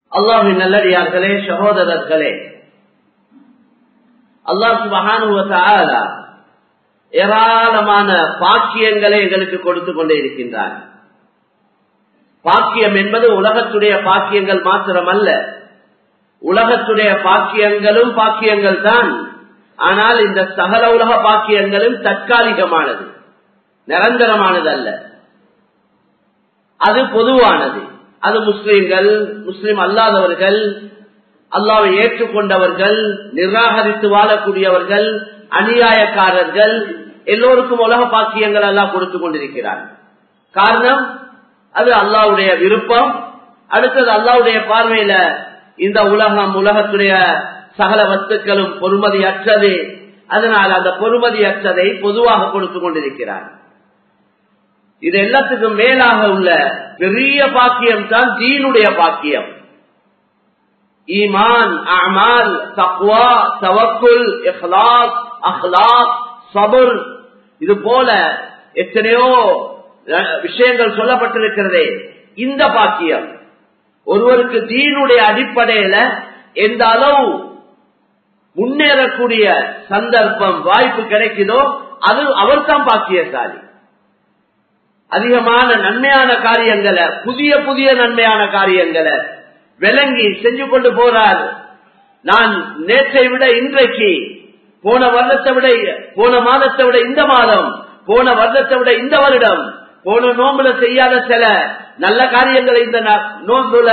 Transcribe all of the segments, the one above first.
அல்லாஹின் நல்லடியார்களே சகோதரர்களே அல்லாஹ் மகானுவத்தால ஏராளமான பாக்கியங்களை எங்களுக்கு கொடுத்து கொண்டே இருக்கின்றார் பாக்கியம் என்பது உலகத்துடைய பாக்கியங்கள் மாத்திரமல்ல உலகத்துடைய பாக்கியங்களும் பாக்கியங்கள் தான் ஆனால் இந்த சகல உலக பாக்கியங்களும் தற்காலிகமானது நிரந்தரமானது அல்ல அது பொதுவானது அது முஸ்லிம்கள் முஸ்லிம் அல்லாதவர்கள் அல்லாவை ஏற்றுக்கொண்டவர்கள் நிராகரித்து வாழக்கூடியவர்கள் அநியாயக்காரர்கள் எல்லோருக்கும் உலக பாக்கியங்கள் எல்லாம் கொடுத்து கொண்டிருக்கிறார் காரணம் அது அல்லாவுடைய விருப்பம் அடுத்தது அல்லாவுடைய பார்வையில இந்த உலகம் உலகத்துடைய சகல வஸ்துக்களும் பொறுமதியற்றது அதனால் அந்த பொறுமதியற்றதை பொதுவாக கொடுத்து கொண்டிருக்கிறார் இது எல்லாத்துக்கும் மேலாக உள்ள பெரிய பாக்கியம் தான் தீனுடைய பாக்கியம் ஈமான் அமால் தக்வா தவக்குல் இஹ்லாஸ் அஹ்லாஸ் சபுர் இது போல எத்தனையோ விஷயங்கள் சொல்லப்பட்டிருக்கிறதே இந்த பாக்கியம் ஒருவருக்கு தீனுடைய அடிப்படையில எந்த அளவு முன்னேறக்கூடிய சந்தர்ப்பம் வாய்ப்பு கிடைக்குதோ அது அவர் தான் பாக்கியசாலி அதிகமான நன்மையான காரியங்களை புதிய புதிய நன்மையான காரியங்களை விளங்கி செஞ்சு கொண்டு போறார் நான் நேற்றை விட இன்றைக்கு போன வருடத்தை விட போன மாதத்தை விட இந்த மாதம் போன வருடத்தை விட இந்த வருடம் போன நோம்புல செய்யாத சில நல்ல காரியங்களை இந்த நோம்புல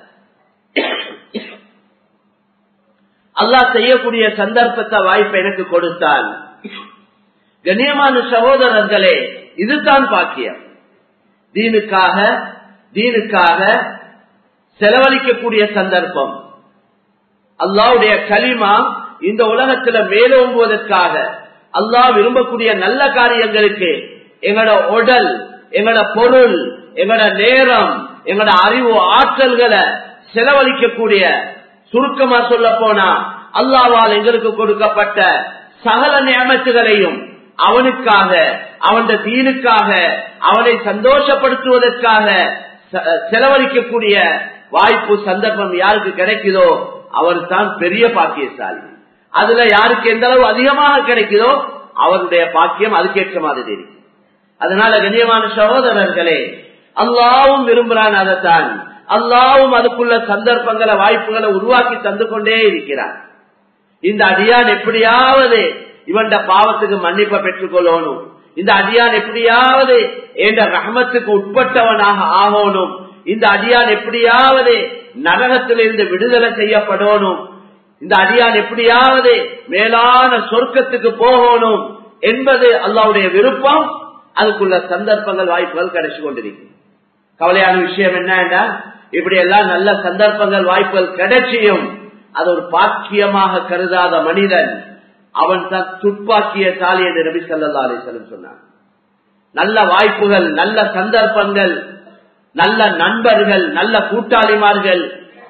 அல்லாஹ் செய்யக்கூடிய சந்தர்ப்பத்தை வாய்ப்பை எனக்கு கொடுத்தான் கண்ணியமான சகோதரர்களே இதுதான் பாக்கியம் தீனுக்காக தீனுக்காக செலவழிக்கக்கூடிய சந்தர்ப்பம் அல்லாவுடைய களிமா இந்த உலகத்துல மேலோங்குவதற்காக அல்லாஹ் விரும்பக்கூடிய நல்ல காரியங்களுக்கு எங்களோட உடல் எங்களோட பொருள் எங்களோட நேரம் எங்களோட அறிவு ஆற்றல்களை செலவழிக்கக்கூடிய சுருக்கமா சொல்ல போனா அல்லாவால் எங்களுக்கு கொடுக்கப்பட்ட சகல நியமத்துகளையும் அவனுக்காக அவன் தீனுக்காக அவனை சந்தோஷப்படுத்துவதற்காக செலவழிக்கக்கூடிய வாய்ப்பு சந்தர்ப்பம் யாருக்கு கிடைக்குதோ அவர் தான் பெரிய பாக்கியசாலி அதுல யாருக்கு எந்த அளவு அதிகமாக கிடைக்குதோ அவருடைய பாக்கியம் அதுக்கேற்ற மாதிரி இருக்கு அதனால கண்ணியமான சகோதரர்களே அல்லாவும் விரும்புறான் அதைத்தான் அல்லாவும் அதுக்குள்ள சந்தர்ப்பங்களை வாய்ப்புகளை உருவாக்கி தந்து கொண்டே இருக்கிறார் இந்த அடியான் எப்படியாவது இவன் பாவத்துக்கு மன்னிப்பை பெற்றுக் கொள்ளணும் இந்த அடியான் எப்படியாவது என்ற ரஹமத்துக்கு உட்பட்டவனாக ஆகணும் இந்த அடியான் எப்படியாவது நரகத்திலிருந்து விடுதலை செய்யப்படணும் இந்த அடியான் எப்படியாவது மேலான சொர்க்கத்துக்கு போகணும் என்பது அல்லாவுடைய விருப்பம் அதுக்குள்ள சந்தர்ப்பங்கள் வாய்ப்புகள் கிடைச்சு கொண்டிருக்கு கவலையான விஷயம் என்னன்னா இப்படி எல்லாம் நல்ல சந்தர்ப்பங்கள் வாய்ப்புகள் கிடைச்சியும் அது ஒரு பாக்கியமாக கருதாத மனிதன் அவன் தான் துப்பாக்கிய சாலி என்று நபி சல்லா அலிசலம் சொன்னான் நல்ல வாய்ப்புகள் நல்ல சந்தர்ப்பங்கள் நல்ல நண்பர்கள் நல்ல கூட்டாளிமார்கள்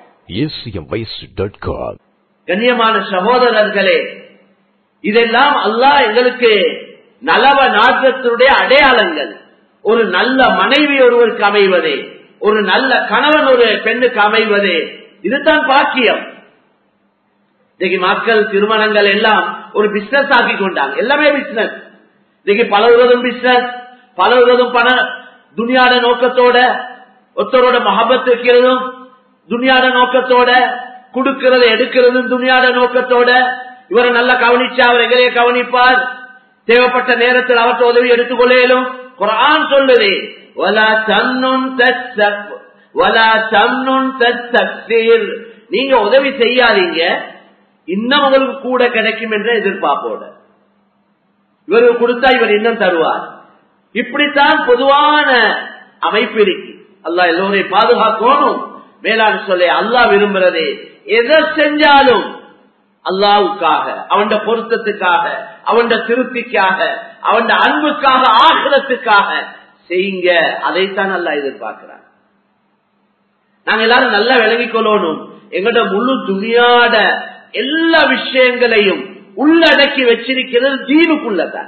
கண்ணியமான சகோதரர்களே இதெல்லாம் அல்லாஹ் எங்களுக்கு நலவ நாட்டத்தினுடைய அடையாளங்கள் ஒரு நல்ல மனைவி ஒருவருக்கு அமைவதே ஒரு நல்ல கணவன் ஒரு பெண்ணுக்கு அமைவதே இதுதான் பாக்கியம் இன்னைக்கு மக்கள் திருமணங்கள் எல்லாம் ஒரு பிசினஸ் ஆக்கி கொண்டாங்க எல்லாமே பிசினஸ் இன்னைக்கு பலவரதும் பிசினஸ் பலவரதும் பண துணியாட நோக்கத்தோட ஒருத்தரோட மகபத் வைக்கிறதும் துணியாட நோக்கத்தோட கொடுக்கிறது எடுக்கிறதும் துணியாட நோக்கத்தோட இவரை நல்லா கவனிச்சா அவர் எங்களையே கவனிப்பார் தேவைப்பட்ட நேரத்தில் அவற்றை உதவி எடுத்துக்கொள்ளும் குரான் சொல்லுது நீங்க உதவி செய்யாதீங்க இன்னும் உங்களுக்கு கூட கிடைக்கும் என்ற எதிர்பார்ப்போட இவருக்கு கொடுத்தா இவர் இன்னும் தருவார் இப்படித்தான் பொதுவான அமைப்பு இருக்கு அல்லா எல்லோரையும் பாதுகாக்கணும் மேலான சொல்ல அல்லா விரும்புறதே எதை செஞ்சாலும் அல்லாவுக்காக அவன் பொருத்தத்துக்காக அவன் திருப்திக்காக அவன் அன்புக்காக ஆகிரத்துக்காக செய்யுங்க அதைத்தான் நல்லா எதிர்பார்க்கிறான் நாங்க எல்லாரும் நல்லா விளங்கிக் கொள்ளணும் எங்கட முழு துணியாட எல்லா விஷயங்களையும் உள்ளடக்கி வச்சிருக்கிறது தீனுக்குள்ளதான்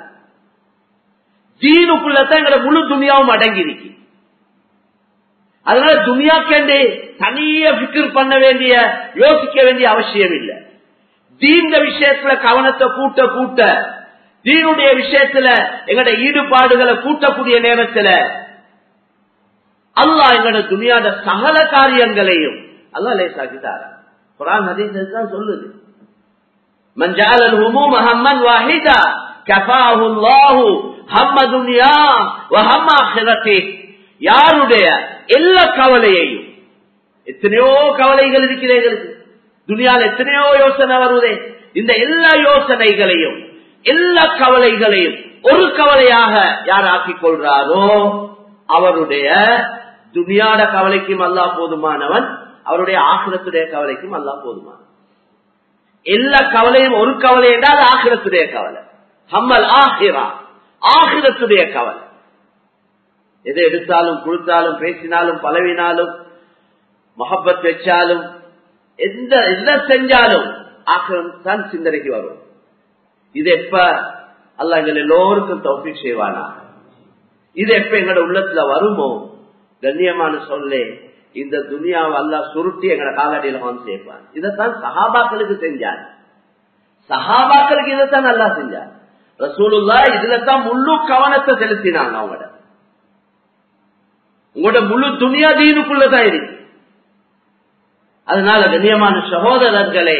தீனுக்குள்ளதான் எங்கட முழு துணியாவும் அடங்கி இருக்கு அதனால துனியாக்கேண்டே தனிய பிக்கர் பண்ண வேண்டிய யோசிக்க வேண்டிய அவசியம் இல்லை தீந்த விஷயத்துல கவனத்தை கூட்ட கூட்ட தீனுடைய விஷயத்துல எங்கட ஈடுபாடுகளை கூட்டக்கூடிய நேரத்துல அல்லாஹ் எங்கட துணியாட சகல காரியங்களையும் அல்லாஹ் லேசாக்கிட்டார் குரான் ஹதீஸ் தான் சொல்லுது من جعل الهموم هما واحدا كفاه الله هم دنيا وهم آخرته யாருடைய எல்லா கவலையையும் எத்தனையோ கவலைகள் இருக்கிறீர்களுக்கு துனியால் எத்தனையோ யோசனை வருவதே இந்த எல்லா யோசனைகளையும் எல்லா கவலைகளையும் ஒரு கவலையாக யார் ஆக்கிக் கொள்றாரோ அவருடைய துனியாட கவலைக்கும் அல்லா போதுமானவன் அவருடைய ஆக்கிரத்துடைய கவலைக்கும் அல்லா போதுமானவன் எல்லா கவலையும் ஒரு கவலை என்றால் ஆகிரத்துடைய கவலை ஹம்மல் ஆகிரா ஆகிரத்துடைய கவலை எதை எடுத்தாலும் கொடுத்தாலும் பேசினாலும் பழவினாலும் மொஹப்பத் வச்சாலும் எந்த எந்த செஞ்சாலும் ஆக்கிரம் தான் சிந்தனைக்கு வரும் இது எப்ப அல்ல எங்கள் எல்லோருக்கும் தௌஃபி செய்வானா இது எப்ப எங்களோட உள்ளத்துல வருமோ கண்ணியமான சொல்லே இந்த துனியாவை அல்லா சுருட்டி எங்கட காலடியில வந்து சேர்ப்பான் இதைத்தான் சஹாபாக்களுக்கு செஞ்சார் சஹாபாக்களுக்கு இதைத்தான் நல்லா செஞ்சார் ரசூலுல்லா இதுல தான் முழு கவனத்தை செலுத்தினாங்க அவங்களோட உங்களோட முழு துனியா தீனுக்குள்ளதான் இருக்கு அதனால கண்ணியமான சகோதரர்களே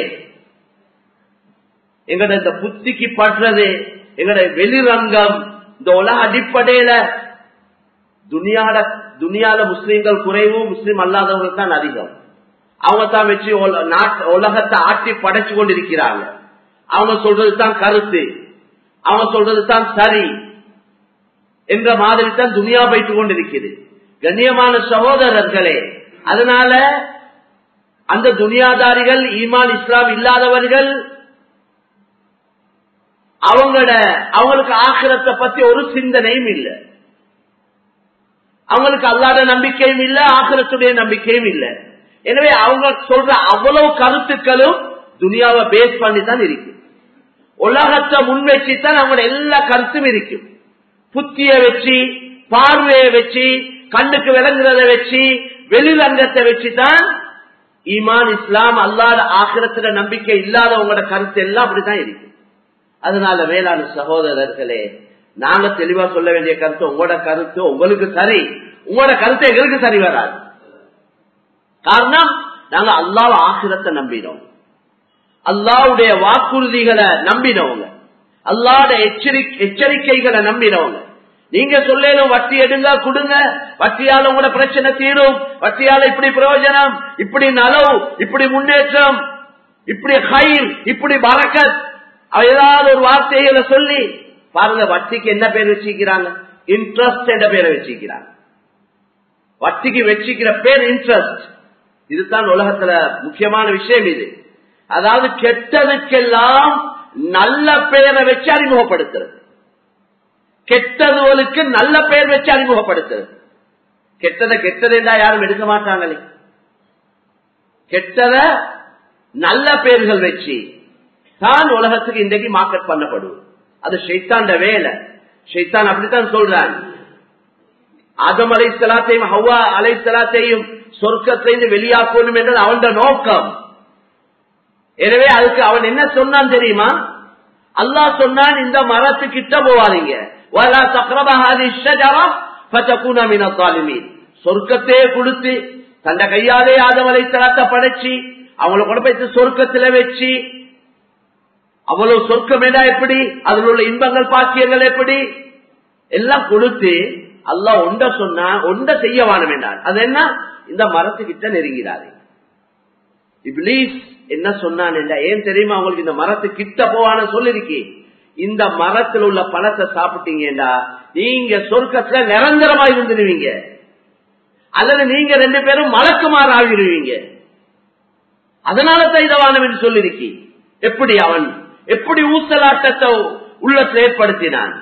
எங்கட இந்த புத்திக்கு பற்றது எங்கட வெளிரங்கம் இந்த உலக அடிப்படையில துனியாட துனியால முஸ்லீம்கள் குறைவு முஸ்லீம் அல்லாதவர்கள் தான் அதிகம் அவங்க தான் வச்சு உலகத்தை ஆட்டி படைச்சு கொண்டிருக்கிறாங்க அவங்க சொல்றது தான் கருத்து அவங்க சொல்றது தான் சரி என்ற மாதிரி தான் துனியா போயிட்டு கொண்டிருக்கிறது கண்ணியமான சகோதரர்களே அதனால அந்த துனியாதாரிகள் ஈமான் இஸ்லாம் இல்லாதவர்கள் அவங்களோட அவங்களுக்கு ஆக்கிரத்தை பத்தி ஒரு சிந்தனையும் இல்லை அவங்களுக்கு அல்லாத நம்பிக்கையும் இல்ல ஆக்கிரத்துடைய நம்பிக்கையும் இல்ல எனவே அவங்க சொல்ற அவ்வளவு கருத்துக்களும் துனியாவை பேஸ் பண்ணி தான் இருக்கு உலகத்தை முன் வச்சுதான் அவங்களோட எல்லா கருத்தும் இருக்கும் புத்திய வச்சு பார்வையை வச்சு கண்ணுக்கு விளங்குறத வச்சு வெளிரங்கத்தை வச்சுதான் ஈமான் இஸ்லாம் அல்லாத ஆக்கிரத்துல நம்பிக்கை இல்லாதவங்களோட கருத்து எல்லாம் அப்படித்தான் இருக்கு அதனால வேளாண் சகோதரர்களே நாங்க தெளிவா சொல்ல வேண்டிய கருத்து உங்களோட கருத்து உங்களுக்கு சரி உங்களோட கருத்து எங்களுக்கு சரி வராது காரணம் நாங்க அல்லாஹ் ஆசிரத்தை நம்பினோம் அல்லாவுடைய வாக்குறுதிகளை நம்பினவங்க அல்லாட எச்சரிக்கை எச்சரிக்கைகளை நம்பினவங்க நீங்க சொல்லலும் வட்டி எடுங்க கொடுங்க வட்டியால உங்களோட பிரச்சனை தீரும் வட்டியால இப்படி பிரயோஜனம் இப்படி நலவு இப்படி முன்னேற்றம் இப்படி ஹைர் இப்படி பறக்கத் ஏதாவது ஒரு வார்த்தைகளை சொல்லி பாருங்க வட்டிக்கு என்ன பேர் வச்சிருக்கிறாங்க இன்ட்ரெஸ்ட் என்ற பேரை வச்சிருக்கிறாங்க வட்டிக்கு வச்சிக்கிற பேர் இன்ட்ரெஸ்ட் இதுதான் உலகத்துல முக்கியமான விஷயம் இது அதாவது கெட்டதுக்கெல்லாம் நல்ல பெயரை வச்சு அறிமுகப்படுத்துறது கெட்டதுகளுக்கு நல்ல பெயர் வச்சு அறிமுகப்படுத்துறது கெட்டதை கெட்டது என்றா யாரும் எடுக்க மாட்டாங்களே கெட்டத நல்ல பெயர்கள் வச்சு தான் உலகத்துக்கு இன்றைக்கு மார்க்கெட் பண்ணப்படும் அது ஷைத்தாண்ட வேலை ஷைத்தான் அப்படித்தான் சொல்றான் ஆதம் அலை சலாத்தையும் ஹவ்வா அலை சலாத்தையும் சொர்க்கத்திலிருந்து வெளியாக்கணும் என்றது அவன் நோக்கம் எனவே அதுக்கு அவன் என்ன சொன்னான் தெரியுமா அல்லாஹ் சொன்னான் இந்த மரத்து கிட்ட போவாதீங்க சொர்க்கத்தையே கொடுத்து தந்த கையாலே ஆதமலை தளத்தை படைச்சு அவங்கள கொண்டு போய் சொர்க்கத்துல வச்சு அவ்வளவு சொர்க்கம் என்ன எப்படி அதில் உள்ள இன்பங்கள் பாக்கியங்கள் எப்படி எல்லாம் கொடுத்து அல்லாஹ் ஒண்ட சொன்னா ஒண்ட செய்ய வானம் என்றார் அது என்ன இந்த மரத்துக்கிட்ட நெருங்கிறாரு இப்ளீஸ் என்ன சொன்னான் என்றா ஏன் தெரியுமா உங்களுக்கு இந்த மரத்து கிட்ட போவான சொல்லிருக்கி இந்த மரத்தில் உள்ள பழத்தை சாப்பிட்டீங்கடா நீங்க சொர்க்கத்துல நிரந்தரமா இருந்துருவீங்க அல்லது நீங்க ரெண்டு பேரும் மலக்குமாறு ஆகிடுவீங்க அதனால தான் இதை வானம் என்று சொல்லிருக்கி எப்படி அவன் எப்படி ஊசலாட்டத்தை உள்ளத்தில் ஏற்படுத்தினான்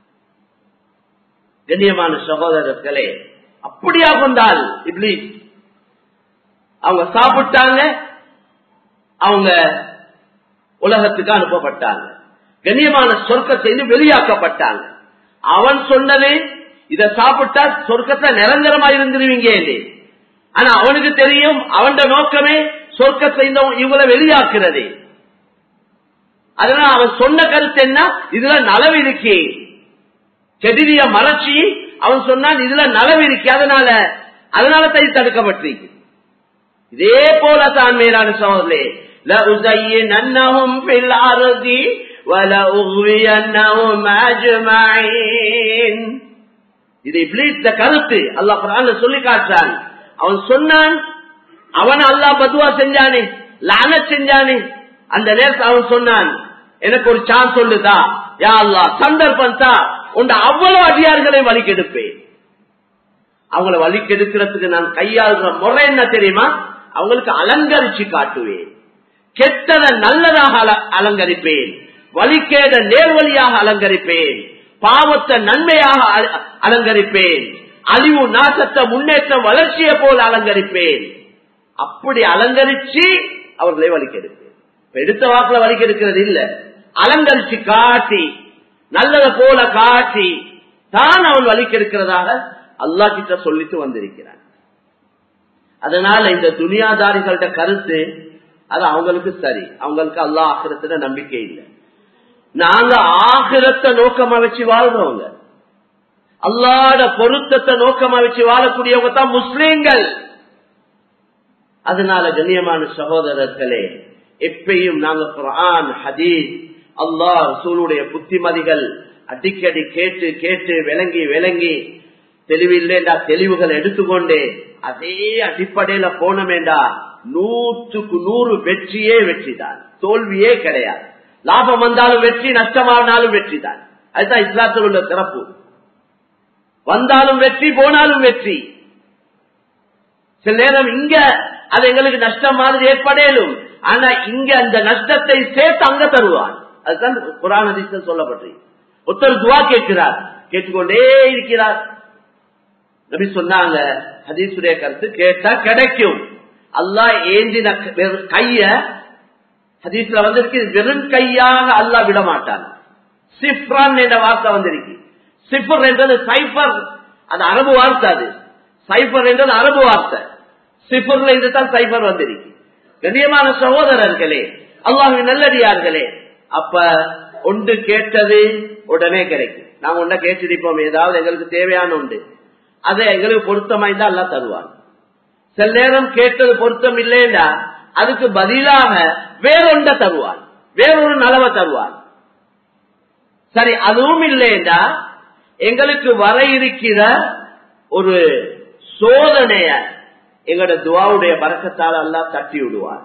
கண்ணியமான சகோதரர்களே அப்படியா கொண்டால் இப்படி அவங்க சாப்பிட்டாங்க அவங்க உலகத்துக்கு அனுப்பப்பட்டாங்க கண்ணியமான சொர்க்கத்தை வெளியாக்கப்பட்டாங்க அவன் சொன்னது இதை சாப்பிட்டா சொர்க்கத்தை நிரந்தரமா இருந்துருவீங்க ஆனா அவனுக்கு தெரியும் அவன் நோக்கமே சொர்க்கத்தை இந்த இவங்களை வெளியாக்குறது அதனால அவன் சொன்ன கருத்து என்ன இதுல நலவு இருக்கே செடிய மலர்ச்சி அவன் சொன்னான் இதுல நலவு இருக்கு அதனால அதனால தை தடுக்கப்பட்டிருக்கு இதே போல தான் மேலான சோதரே لأزيننهم في الأرض ولأغوينهم أجمعين இது இப்ளீஸ் கருத்து அல்லாஹ் குரான்ல சொல்லி காட்டுறான் அவன் சொன்னான் அவன் அல்லாஹ் பதுவா செஞ்சானே லான செஞ்சானே அந்த நேரத்தில் அவன் சொன்னான் எனக்கு ஒரு சான்ஸ் சொல்லுதா யா அல்லா சந்தர்ப்பம் தான் உண்ட அவ்வளவு அடியார்களை வலிக்கெடுப்பேன் அவங்கள வலிக்கெடுக்கிறதுக்கு நான் கையாளுற முறை என்ன தெரியுமா அவங்களுக்கு அலங்கரிச்சு காட்டுவேன் கெட்டத நல்லதாக அலங்கரிப்பேன் வலிக்கேத நேர்வழியாக அலங்கரிப்பேன் பாவத்தை நன்மையாக அலங்கரிப்பேன் அழிவு நாசத்தை முன்னேற்றம் வளர்ச்சியை போல அலங்கரிப்பேன் அப்படி அலங்கரிச்சு அவர்களை வலிக்கெடுப்பேன் எடுத்த வாக்குல வலிக்கெடுக்கிறது இல்ல அலங்கரிச்சு காட்டி நல்லதை போல காட்டி தான் அவன் வலிக்கெடுக்கிறதாக அல்லா கிட்ட சொல்லிட்டு வந்திருக்கிறான் அதனால இந்த துனியாதாரிகள்ட கருத்து அது அவங்களுக்கு சரி அவங்களுக்கு அல்லா ஆகிரத்துல நம்பிக்கை இல்லை நாங்க ஆகிரத்தை நோக்கமா வச்சு வாழ்றவங்க அல்லாட பொருத்தத்தை நோக்கமா வச்சு வாழக்கூடியவங்க தான் முஸ்லீம்கள் அதனால கண்ணியமான சகோதரர்களே எப்பயும் நாங்க குரான் ஹதீஸ் அல்லாஹ் ரசூலுடைய புத்திமதிகள் அடிக்கடி கேட்டு கேட்டு விளங்கி விளங்கி தெளிவில்லைண்டா தெளிவுகள் எடுத்துக்கொண்டே அதே அடிப்படையில போனமேண்டா நூற்றுக்கு நூறு வெற்றியே வெற்றிதான் தோல்வியே கிடையாது லாபம் வந்தாலும் வெற்றி நஷ்டமானாலும் வெற்றி தான் அதுதான் இஸ்லாத்தில் உள்ள சிறப்பு வந்தாலும் வெற்றி போனாலும் வெற்றி சில நேரம் இங்க அது எங்களுக்கு நஷ்டம் மாதிரி ஏற்படலும் ஆனா இங்க அந்த நஷ்டத்தை சேர்த்து அங்க தருவான் அதுதான் குரான் அதிசயம் சொல்லப்பட்டு ஒருத்தர் துவா கேட்கிறார் கேட்டுக்கொண்டே இருக்கிறார் நபி சொன்னாங்க ஹதீசுடைய கருத்து கேட்டா கிடைக்கும் அல்லாஹ் ஏந்தின கைய ஹதீஸ்ல வந்திருக்கு வெறும் கையாக அல்லாஹ் விட மாட்டான் சிப்ரான் என்ற வார்த்தை வந்திருக்கு சிப்பர் என்றது சைபர் அது அரபு வார்த்தை அது சைபர் என்றது அரபு வார்த்தை சிப்பர்ல இருந்து தான் சைபர் வந்திருக்கு கண்ணியமான சகோதரர்களே அல்லாஹின் நல்லடியார்களே அப்ப ஒன்று கேட்டது உடனே கிடைக்கும் நாங்க ஒன்ன கேட்டிருப்போம் ஏதாவது எங்களுக்கு தேவையான உண்டு அதை எங்களுக்கு பொருத்தமாய்ந்தா அல்லா தருவான் சில நேரம் கேட்டது பொருத்தம் இல்லைண்டா அதுக்கு பதிலாக வேறொண்ட தருவான் வேறொரு நலவை தருவான் சரி அதுவும் இல்லைண்டா எங்களுக்கு வர இருக்கிற ஒரு சோதனைய எங்களோட துவாவுடைய பறக்கத்தால் அல்லா தட்டி விடுவார்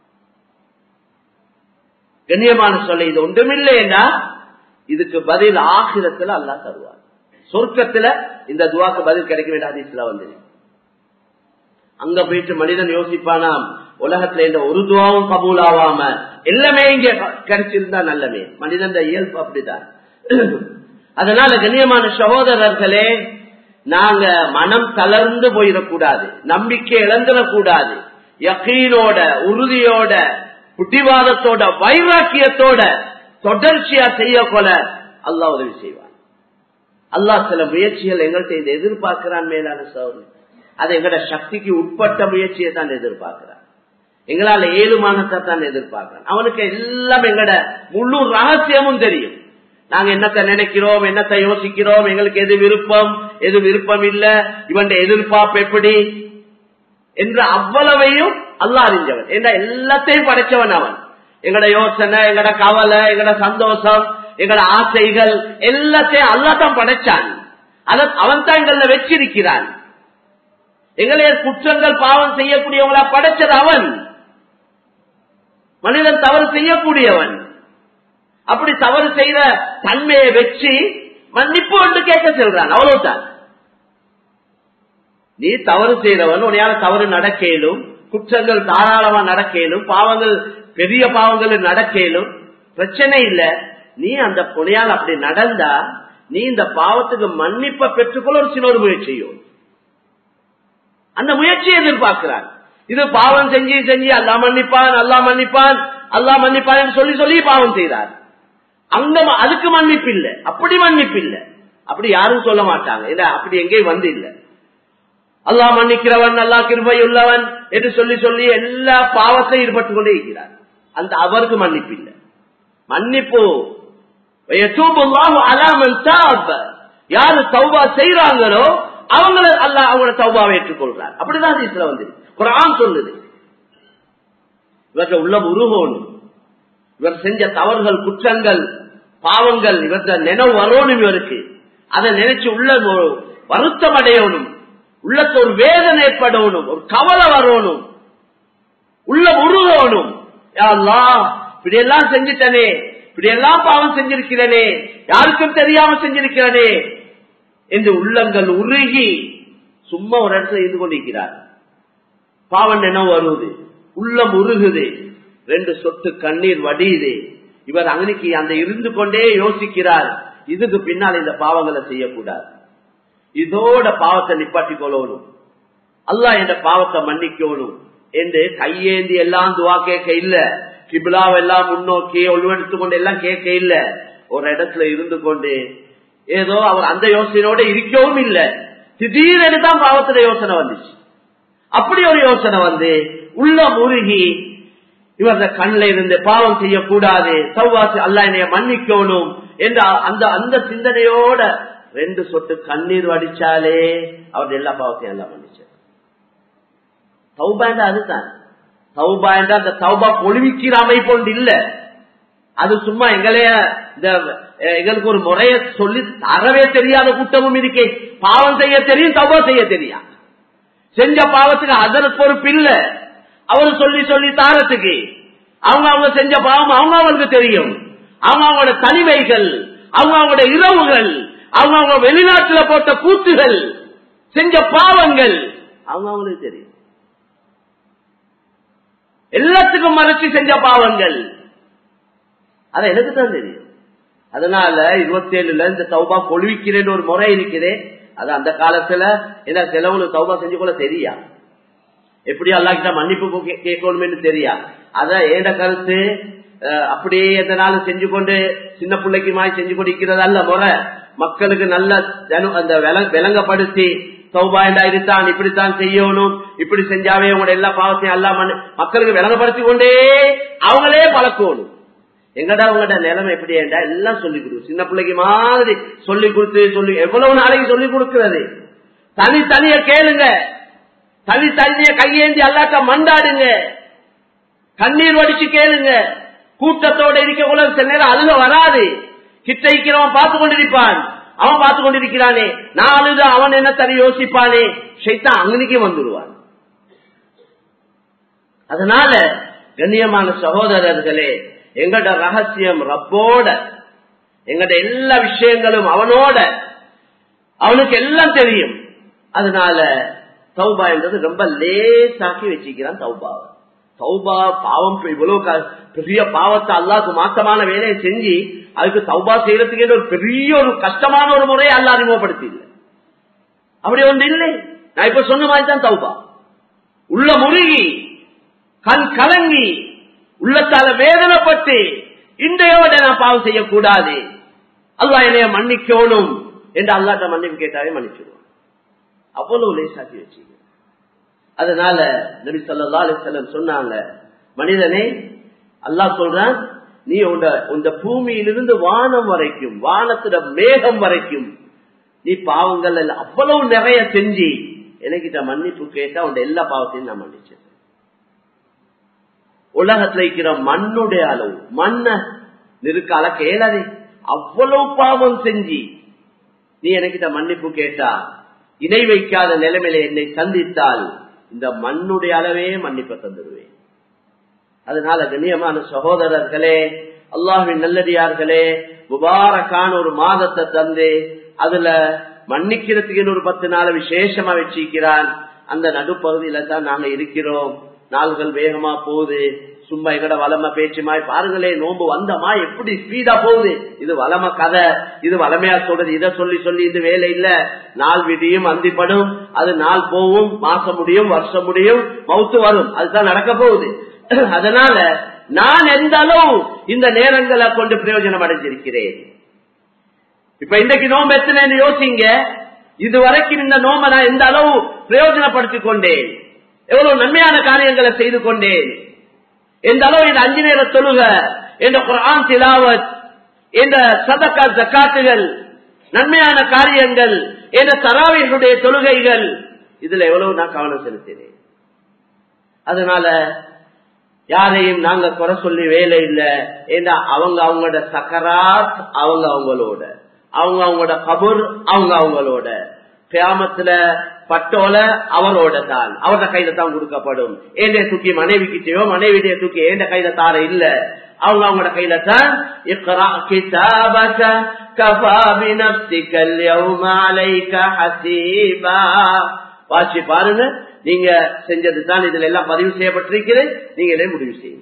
கண்ணியமான சொல்ல இது ஒன்றுமில்லைன்னா இதுக்கு பதில் ஆகிரத்துல அல்லா தருவார் சொர்க்கத்துல இந்த துவாக்கு பதில் கிடைக்க வேண்டிய அதிசல வந்து அங்க போயிட்டு மனிதன் யோசிப்பானாம் உலகத்துல இந்த ஒரு துவாவும் கபூல் ஆகாம எல்லாமே இங்க கிடைச்சிருந்தா நல்லமே மனிதன் இயல்பு அப்படிதான் அதனால கண்ணியமான சகோதரர்களே நாங்க மனம் தளர்ந்து போயிடக்கூடாது நம்பிக்கை இழந்துடக்கூடாது யக்கீனோட உறுதியோட புட்டிவாதத்தோட வைராக்கியத்தோட தொடர்ச்சியா செய்ய கொல அல்லா உதவி செய்வார் அல்லாஹ் சில முயற்சிகள் எங்கள்கிட்ட இதை எதிர்பார்க்கிறான் மேலான சோதனை அது எங்கட சக்திக்கு உட்பட்ட முயற்சியை தான் எதிர்பார்க்கிறான் எங்களால ஏழுமானத்தை தான் எதிர்பார்க்கிறான் அவனுக்கு எல்லாம் எங்கட முழு ரகசியமும் தெரியும் நாங்க என்னத்தை நினைக்கிறோம் என்னத்தை யோசிக்கிறோம் எங்களுக்கு எது விருப்பம் எது விருப்பம் இல்ல இவன் எதிர்பார்ப்பு எப்படி என்ற அவ்வளவையும் அல்ல அறிஞ்சவன் என்ற எல்லாத்தையும் படைச்சவன் அவன் எங்கட யோசனை எங்கட கவலை எங்கட சந்தோஷம் எங்கட ஆசைகள் எல்லாத்தையும் அல்லாதான் படைச்சான் அவன் தான் எங்கள வச்சிருக்கிறான் எங்களே குற்றங்கள் பாவம் செய்யக்கூடியவங்களா படைச்சது அவன் மனிதன் தவறு செய்யக்கூடியவன் அப்படி தவறு செய்த தன்மையை வச்சு மன்னிப்பு ஒன்று கேட்க சொல்றான் அவ்வளவுதான் நீ தவறு செய்தவன் உனையால தவறு நடக்கலும் குற்றங்கள் தாராளமா நடக்கலும் பாவங்கள் பெரிய பாவங்கள் நடக்கலும் பிரச்சனை இல்ல நீ அந்த புனையால் அப்படி நடந்தா நீ இந்த பாவத்துக்கு மன்னிப்பை பெற்றுக்கொள்ள ஒரு சில ஒரு முயற்சியும் அந்த முயற்சியை எதிர்பார்க்கிறான் இது பாவம் செஞ்சு செஞ்சு அல்லா மன்னிப்பான் அல்லா மன்னிப்பான் அல்லா மன்னிப்பான் சொல்லி சொல்லி பாவம் செய்தார் அங்க அதுக்கு மன்னிப்பு இல்ல அப்படி மன்னிப்பு இல்ல அப்படி யாரும் சொல்ல மாட்டாங்க இல்ல அப்படி எங்கேயும் வந்து இல்ல அல்லா மன்னிக்கிறவன் அல்லா கிருபை உள்ளவன் என்று சொல்லி சொல்லி எல்லா பாவத்தையும் ஈடுபட்டுக் கொண்டே இருக்கிறார் அந்த அவருக்கு மன்னிப்பு இல்லை மன்னிப்பு யாரு தௌபா செய்யறாங்களோ அவங்கள அல்ல அவங்களோட தௌபாவை ஏற்றுக்கொள்றார் அப்படிதான் இதுல வந்து குரான் சொல்லுது இவற்றை உள்ள உருகணும் இவர் செஞ்ச தவறுகள் குற்றங்கள் பாவங்கள் இவற்றை நினைவு வரணும் இவருக்கு அதை நினைச்சு உள்ள வருத்தம் அடையணும் உள்ளத்து ஒரு வேதனை ஏற்படணும் ஒரு கவலை வரணும் உள்ள உருகணும் இப்படி எல்லாம் செஞ்சுட்டனே இப்படி எல்லாம் பாவம் செஞ்சிருக்கிறனே யாருக்கும் தெரியாம செஞ்சிருக்கிறனே என்று உள்ளங்கள் உருகி சும்மா ஒரு இடத்துல இருந்து கொண்டிருக்கிறார் பாவம் நினைவு வருவது உள்ளம் உருகுது ரெண்டு சொட்டு கண்ணீர் வடியுது இவர் அங்கனைக்கு அந்த இருந்து கொண்டே யோசிக்கிறார் இதுக்கு பின்னால் இந்த பாவங்களை செய்யக்கூடாது இதோட பாவத்தை நிப்பாட்டி கொள்ளணும் அல்லா இந்த பாவத்தை மன்னிக்கணும் என்று கையேந்தி எல்லாம் துவா கேட்க இல்ல கிபிலாவெல்லாம் முன்னோக்கி ஒழுவெடுத்து கொண்டு எல்லாம் கேட்க இல்ல ஒரு இடத்துல இருந்து கொண்டு ஏதோ அவர் அந்த யோசனையோட இருக்கவும் இல்ல திடீரெனு தான் பாவத்துல யோசனை வந்துச்சு அப்படி ஒரு யோசனை வந்து உள்ள முருகி இவரது கண்ணில் இருந்து பாவம் செய்யக்கூடாது சௌவாசி அல்ல என்னைய மன்னிக்கணும் என்ற அந்த அந்த சிந்தனையோட ரெண்டு சொட்டு கண்ணீர் வடிச்சாலே அவர் எல்லா பாவத்தையும் எல்லாம் மன்னிச்சார் தௌபாண்டா அதுதான் தௌபாண்டா அந்த தௌபா பொழிவிக்கிற அமைப்பு இல்ல அது சும்மா எங்களைய இந்த எங்களுக்கு ஒரு முறைய சொல்லி தரவே தெரியாத கூட்டமும் இருக்கே பாவம் செய்ய தெரியும் தௌபா செய்ய தெரியும் செஞ்ச பாவத்துக்கு அதற்கு பொறுப்பு இல்ல அவர் சொல்லி சொல்லி தாரத்துக்கு அவங்க அவங்க செஞ்ச பாவம் அவங்க அவங்களுக்கு தெரியும் அவங்க அவங்களோட தனிமைகள் அவங்க அவங்களோட இரவுகள் அவங்க அவங்க வெளிநாட்டுல போட்ட கூத்துகள் செஞ்ச பாவங்கள் அவங்க அவங்களுக்கு தெரியும் எல்லாத்துக்கும் மறைச்சு செஞ்ச பாவங்கள் அது எனக்கு தான் தெரியும் அதனால இருபத்தி ஏழுல இந்த தௌபா கொழுவிக்கிறேன்னு ஒரு முறை இருக்குது அது அந்த காலத்துல ஏன்னா சிலவங்களுக்கு தௌபா செஞ்சு கொள்ள தெரியா எப்படி அல்லாக்கிட்ட மன்னிப்பு கேட்கணும்னு தெரியா அத ஏண்ட கருத்து அப்படியே எதனால செஞ்சு கொண்டு சின்ன பிள்ளைக்கு மாதிரி செஞ்சு கொண்டிருக்கிறது அல்ல முறை மக்களுக்கு நல்ல அந்த விளங்கப்படுத்தி சௌபாயண்டா இதுதான் இப்படித்தான் செய்யணும் இப்படி செஞ்சாவே உங்களோட எல்லா பாவத்தையும் எல்லாம் மக்களுக்கு விளங்கப்படுத்தி கொண்டே அவங்களே பழக்கணும் எங்கடா உங்களோட நிலைமை எப்படி ஏண்டா எல்லாம் சொல்லி கொடுக்கும் சின்ன பிள்ளைக்கு மாதிரி சொல்லி கொடுத்து சொல்லி எவ்வளவு நாளைக்கு சொல்லி கொடுக்கிறது தனி தனிய கேளுங்க தனி தனிய கையேந்தி அல்லாட்ட மண்டாடுங்க கண்ணீர் வடிச்சு கேளுங்க கூட்டத்தோட இருக்க கூட சில நேரம் அழுக வராது கிட்ட இருக்கிறவன் பார்த்து கொண்டிருப்பான் அவன் பார்த்து கொண்டிருக்கிறானே நான் அழுத அவன் என்ன தனி யோசிப்பானே ஷைத்தான் அங்கனிக்கே வந்துடுவான் அதனால கண்ணியமான சகோதரர்களே எங்கட ரகசியம் ரப்போட எங்கட எல்லா விஷயங்களும் அவனோட அவனுக்கு எல்லாம் தெரியும் அதனால தௌபா என்றது ரொம்ப லேசாக்கி வச்சுக்கிறான் தௌபாவை தௌபா பாவம் இவ்வளவு பெரிய பாவத்தை அல்லாக்கு மாற்றமான வேலையை செஞ்சு அதுக்கு தௌபா செய்யறதுக்கு ஒரு பெரிய ஒரு கஷ்டமான ஒரு முறையை அல்ல அறிமுகப்படுத்தி இல்லை அப்படி ஒன்று இல்லை நான் இப்ப சொன்ன மாதிரி தான் தௌபா உள்ள முருகி கண் கலங்கி உள்ளத்தால வேதனைப்பட்டு இன்றையோட நான் பாவம் செய்யக்கூடாது அல்லா என்னைய மன்னிக்கணும் என்று அல்லாட்ட மன்னிப்பு கேட்டாவே மன்னிச்சிடுவோம் அவ்வளவு லேசாக்கி வச்சுக்க அதனால நபி சொல்லா அலிசல்லம் சொன்னாங்க மனிதனே அல்லாஹ் சொல்றான் நீ உந்த பூமியிலிருந்து வானம் வரைக்கும் வானத்துல மேகம் வரைக்கும் நீ பாவங்கள் அவ்வளவு நிறைய செஞ்சு எனக்கிட்ட மன்னிப்பு கேட்டா உன் எல்லா பாவத்தையும் நான் மன்னிச்சேன் உலகத்துல இருக்கிற மண்ணுடைய அளவு மண்ண நெருக்கால கேளாதே அவ்வளவு பாவம் செஞ்சு நீ எனக்கிட்ட மன்னிப்பு கேட்டா இணை வைக்காத நிலைமையில என்னை சந்தித்தால் இந்த மண்ணுடைய அளவே மன்னிப்ப தந்துடுவேன் அதனால கண்ணியமான சகோதரர்களே அல்லாஹின் நல்லடியார்களே முபாரக்கான ஒரு மாதத்தை தந்து அதுல மன்னிக்கிறதுக்கு ஒரு பத்து நாள் விசேஷமா வச்சிருக்கிறான் அந்த நடுப்பகுதியில தான் நாங்க இருக்கிறோம் நாள்கள் வேகமா போகுது சும்மா எங்கட வளம பேச்சுமாய் பாருங்களே நோம்பு வந்தமா எப்படி ஸ்பீடா போகுது இது வளம கதை இது வளமையா சொல்றது இதை சொல்லி சொல்லி இது வேலை இல்ல நாள் விடியும் அந்திப்படும் அது நாள் போகும் மாசம் முடியும் வருஷம் முடியும் மவுத்து வரும் அதுதான் நடக்க போகுது அதனால நான் எந்த அளவு இந்த நேரங்களை கொண்டு பிரயோஜனம் அடைஞ்சிருக்கிறேன் இப்ப இன்றைக்கு நோம்பு எத்தனை யோசிங்க இதுவரைக்கும் இந்த நோம்ப நான் எந்த அளவு பிரயோஜனப்படுத்திக் கொண்டேன் எவ்வளவு நன்மையான காரியங்களை செய்து கொண்டேன் எந்த அளவு இந்த அஞ்சு நேர தொழுக என்ற குரான் திலாவத் என்ற சதக்கா ஜக்காத்துகள் நன்மையான காரியங்கள் என்ற தராவிகளுடைய தொழுகைகள் இதுல எவ்வளவு நான் கவனம் செலுத்தினேன் அதனால யாரையும் நாங்க குறை சொல்லி வேலை இல்லை ஏன்னா அவங்க அவங்களோட சக்கராத் அவங்க அவங்களோட அவங்க அவங்களோட கபூர் அவங்க அவங்களோட கியாமத்துல பட்டோல அவரோட தான் அவரோட கையில தான் கொடுக்கப்படும் ஏண்ட தூக்கி மனைவி கிட்டயோ மனைவிடைய தூக்கி ஏண்ட கையில தார இல்ல அவங்க அவங்களோட கையில தான் இக்ரா கிதாபக கஃபா பினப்சிகல் யௌம அலைக ஹசீபா வாசி பாருங்க நீங்க செஞ்சது தான் இதுல எல்லாம் பதிவு செய்யப்பட்டிருக்கிறது நீங்களே முடிவு செய்யுங்க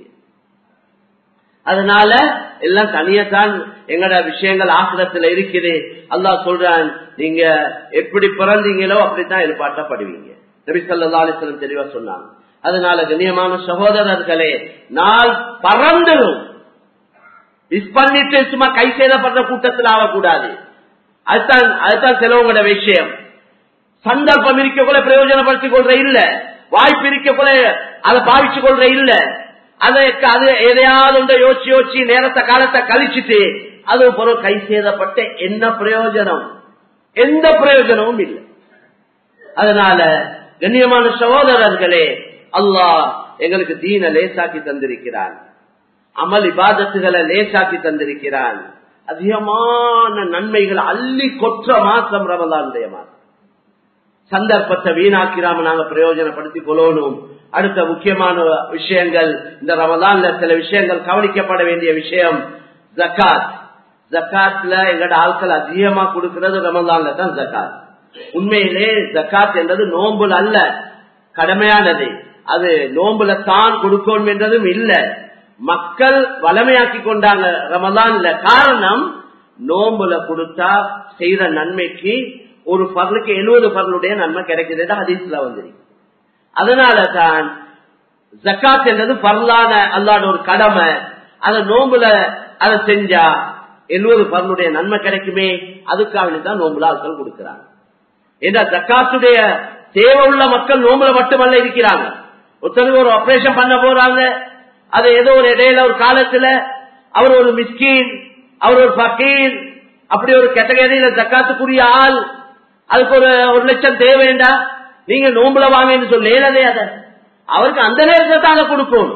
அதனால எல்லாம் தனியத்தான் எங்கட விஷயங்கள் ஆசிரத்துல இருக்குது அல்லாஹ் சொல்றான் நீங்க எப்படி பிறந்தீங்களோ அப்படித்தான் எதிர்பார்ட்டப்படுவீங்க நபி சொல்லா அலிஸ்லம் தெளிவா சொன்னாங்க அதனால கண்ணியமான சகோதரர்களே நாள் பறந்துடும் மிஸ் பண்ணிட்டு சும்மா கை சேதப்படுற கூட்டத்தில் ஆகக்கூடாது அதுதான் அதுதான் சிலவங்களோட விஷயம் சந்தர்ப்பம் இருக்கக்குள்ள பிரயோஜனப்படுத்திக் கொள்ற இல்ல வாய்ப்பு இருக்கக்குள்ள அதை பாவிச்சு கொள்ற இல்ல அதை அது எதையாவது ஒன்றை யோசிச்சு யோசிச்சு நேரத்தை காலத்தை கழிச்சுட்டு அது பொருள் கை சேதப்பட்ட என்ன பிரயோஜனம் எந்த பிரயோஜனமும் இல்லை அதனால கண்ணியமான சகோதரர்களே அல்லாஹ் எங்களுக்கு தீன லேசாக்கி தந்திருக்கிறான் அமல் இபாதத்துகளை லேசாக்கி தந்திருக்கிறான் அதிகமான நன்மைகள் அள்ளி கொற்ற மாசம் ரமலானுடைய மாசம் சந்தர்ப்பத்தை வீணாக்கிறாம நாங்க பிரயோஜனப்படுத்திக் கொள்ளணும் அடுத்த முக்கியமான விஷயங்கள் இந்த ரமதான்ல சில விஷயங்கள் கவனிக்கப்பட வேண்டிய விஷயம் ஜக்காத் ஜக்காத்ல எங்கட ஆட்கள் அதிகமா கொடுக்கிறது ரமதான்ல தான் ஜக்காத் உண்மையிலே ஜக்காத் என்றது நோம்புல அல்ல கடமையானது அது நோம்புல தான் கொடுக்கணும் என்றதும் இல்ல மக்கள் வளமையாக்கி கொண்டாங்க ரமதான்ல காரணம் நோம்புல கொடுத்தா செய்யற நன்மைக்கு ஒரு பர்லுக்கு எழுபது பர்லுடைய நன்மை கிடைக்கிறது ஹதீஸ்ல வந்துருக்கு அதனால தான் ஜக்காத் என்றது பர்லான அல்லாட ஒரு கடமை அந்த நோம்புல அதை செஞ்சா எழுபது பர்லுடைய நன்மை கிடைக்குமே அதுக்காக தான் நோம்புல ஆட்கள் கொடுக்கிறாங்க ஏன்னா ஜக்காத்துடைய தேவை உள்ள மக்கள் நோம்புல மட்டுமல்ல இருக்கிறாங்க ஒருத்தருக்கு ஒரு ஆபரேஷன் பண்ண போறாங்க அது ஏதோ ஒரு இடையில ஒரு காலத்துல அவர் ஒரு மிஸ்கீன் அவர் ஒரு பக்கீர் அப்படி ஒரு கேட்டகரியில ஜக்காத்துக்குரிய ஆள் அதுக்கு ஒரு ஒரு லட்சம் தேவைண்டா நீங்க நோம்புல வாங்கன்னு சொல்லேதே அத அவருக்கு அந்த நேரத்தை தாங்க கொடுக்கணும்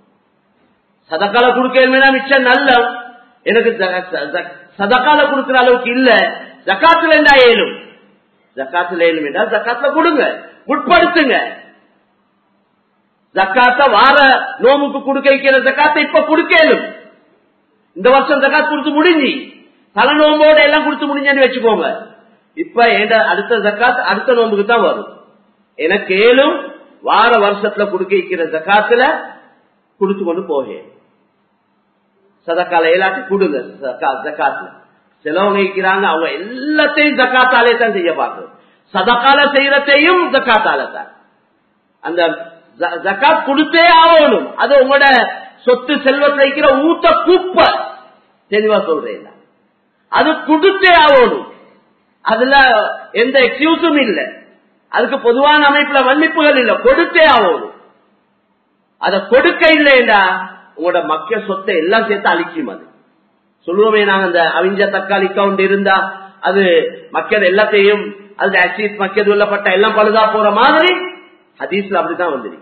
சதக்கால கொடுக்க மிச்சம் நல்ல எனக்கு சதக்கால கொடுக்கிற அளவுக்கு இல்ல ஜக்காத்துல இருந்தா ஏழும் ஜக்காத்துல ஏழும் என்றால் ஜக்காத்துல கொடுங்க உட்படுத்துங்க ஜக்காத்த வார நோமுக்கு கொடுக்க வைக்கிற ஜக்காத்தை இப்ப கொடுக்கலும் இந்த வருஷம் ஜக்காத் கொடுத்து முடிஞ்சு தல நோம்போட எல்லாம் கொடுத்து முடிஞ்சு வச்சுக்கோங்க இப்ப எந்த அடுத்த ஜக்காத் அடுத்த நோம்புக்கு தான் வரும் எனக்கு ஏழும் வார வருஷத்துல கொடுக்க வைக்கிற ஜக்காத்துல கொடுத்து கொண்டு போக சதக்கால எல்லாத்தி கொடுங்க ஜக்காத்துல சிலவங்க இருக்கிறாங்க அவங்க எல்லாத்தையும் ஜக்காத்தாலே தான் செய்ய பார்க்கணும் சதக்கால செய்யறதையும் ஜக்காத்தால தான் அந்த ஜக்காத் கொடுத்தே ஆகணும் அது உங்களோட சொத்து செல்வத்தில் வைக்கிற ஊத்த குப்பை தெளிவா சொல்றேன் அது கொடுத்தே ஆகணும் அதுல எந்த எக்ஸ்கியூஸும் இல்ல அதுக்கு பொதுவான அமைப்புல மன்னிப்புகள் இல்ல கொடுத்தே ஆகணும் அத கொடுக்க இல்லைண்டா உங்களோட மக்க சொத்தை எல்லாம் சேர்த்து அழிக்கும் அது சொல்லுவோமே நாங்க அந்த அவிஞ்ச தக்காளி அக்கௌண்ட் இருந்தா அது மக்கள் எல்லாத்தையும் அது அசிட் மக்கள் உள்ளப்பட்ட எல்லாம் பழுதா போற மாதிரி ஹதீஸ்ல அப்படித்தான் வந்துருக்கு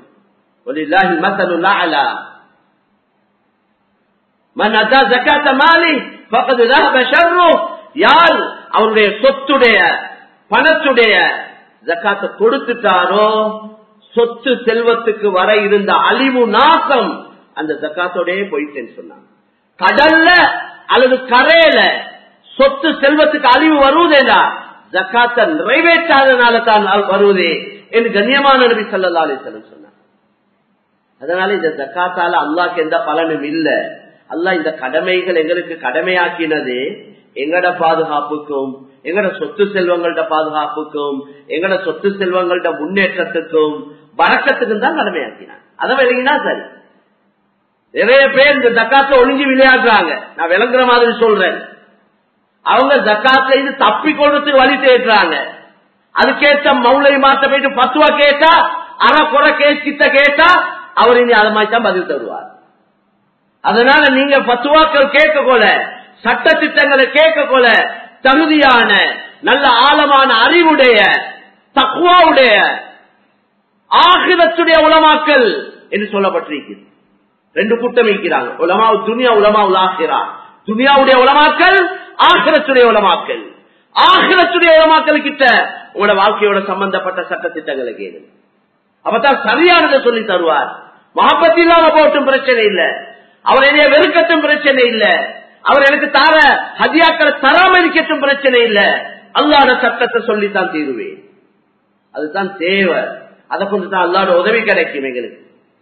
யார் அவருடைய சொத்துடைய பணத்துடைய ஜக்காத்தை கொடுத்துட்டாரோ சொத்து செல்வத்துக்கு வர இருந்த அழிவு நாசம் அந்த ஜக்காத்தோடய போயிட்டேன்னு சொன்னாங்க கடல்ல அல்லது கரையில சொத்து செல்வத்துக்கு அழிவு வருவதேடா ஜக்காத்தை நிறைவேற்றாதனால தான் வருவதே என்று கண்ணியமான நபி சல்லா அலிசல்லம் சொன்னார் அதனால இந்த ஜக்காத்தால அல்லாக்கு எந்த பலனும் இல்ல அல்லா இந்த கடமைகள் எங்களுக்கு கடமையாக்கினது எங்கட பாதுகாப்புக்கும் எங்கட சொத்து செல்வங்கள்ட பாதுகாப்புக்கும் எங்கட சொத்து செல்வங்கள்ட முன்னேற்றத்துக்கும் வழக்கத்துக்கும் தான் கடமையாக்கினான் அதை விளங்கினா சரி நிறைய பேர் இந்த ஜக்காத்துல ஒளிஞ்சு விளையாடுறாங்க நான் விளங்குற மாதிரி சொல்றேன் அவங்க ஜக்காத்துல இது தப்பி கொள்றதுக்கு வழி தேடுறாங்க அதுக்கேற்ற மௌலை மாத்த போயிட்டு பத்துவா கேட்டா அரை குறை கேஸ் கிட்ட கேட்டா அவர் இனி அது மாதிரி தான் பதில் தருவார் அதனால நீங்க பத்துவாக்கள் கேட்க போல சட்ட திட்டங்களை கேட்க போல தகுதியான நல்ல ஆழமான அறிவுடைய தக்குவாவுடைய ஆகிரத்துடைய உலமாக்கல் என்று சொல்லப்பட்டிருக்கிறது ரெண்டு கூட்டம் இருக்கிறாங்க உலமா துனியா உலமா உலாகிறா துனியாவுடைய உலமாக்கல் ஆகிரத்துடைய உலமாக்கல் ஆகிரத்துடைய உலமாக்கல் கிட்ட உங்களோட வாழ்க்கையோட சம்பந்தப்பட்ட சட்ட திட்டங்களை கேளு அப்பதான் சரியானதை சொல்லி தருவார் மகப்பத் இல்லாம போட்டும் பிரச்சனை இல்ல அவர் என்னைய வெறுக்கட்டும் பிரச்சனை இல்ல அவர் எனக்கு தார ஹதியாக்களை தராம இருக்கட்டும் பிரச்சனை இல்ல அல்லாட சட்டத்தை சொல்லித்தான் தீருவேன் அதுதான் தேவை அதை கொண்டு தான் அல்லாட உதவி கிடைக்கும் எங்களுக்கு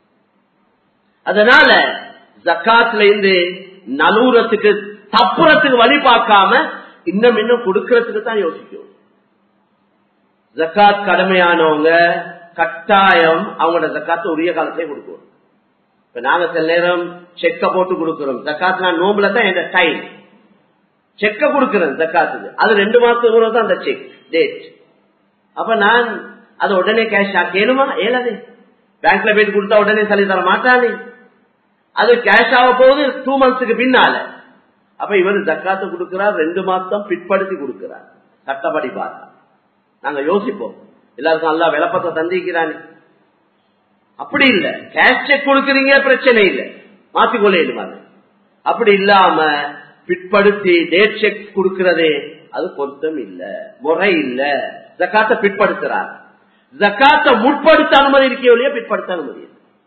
அதனால ஜக்காத்துல இருந்து நலூரத்துக்கு தப்புறத்துக்கு வழி பார்க்காம இன்னும் இன்னும் கொடுக்கறதுக்கு தான் யோசிக்கும் ஜக்காத் கடமையானவங்க கட்டாயம் அவங்களோட ஜக்காத்து உரிய காலத்திலே கொடுக்கணும் இப்ப நாங்க சில நேரம் செக்க போட்டு கொடுக்கிறோம் ஜக்காத் நான் நோம்புல தான் என் டைம் செக்க கொடுக்கிறேன் ஜக்காத்துக்கு அது ரெண்டு மாசத்துக்கு தான் அந்த செக் டேட் அப்ப நான் அது உடனே கேஷ் ஆக்கேனுமா ஏலாதே பேங்க்ல போயிட்டு கொடுத்தா உடனே சொல்லி தர மாட்டானே அது கேஷ் ஆக போகுது டூ மந்த்ஸுக்கு பின்னால அப்ப இவர் ஜக்காத்து கொடுக்கிறார் ரெண்டு மாசம் பிற்படுத்தி கொடுக்கிறார் சட்டப்படி பார்த்தா நாங்க யோசிப்போம் எல்லாருக்கும் நல்லா விளப்பத்தை தந்திக்கிறானே அப்படி இல்ல கேஷ் செக் கொடுக்கறீங்க பிரச்சனை இல்லை மாத்திக்கொள்ள அப்படி இல்லாம பிற்படுத்தி டேட் செக் கொடுக்கறதே அது பொருத்தம் இல்ல முறை இல்ல ஜக்காத்த பிற்படுத்துறார் ஜக்காத்த முற்படுத்த அனுமதி இருக்கே இல்லையா பிற்படுத்த அனுமதி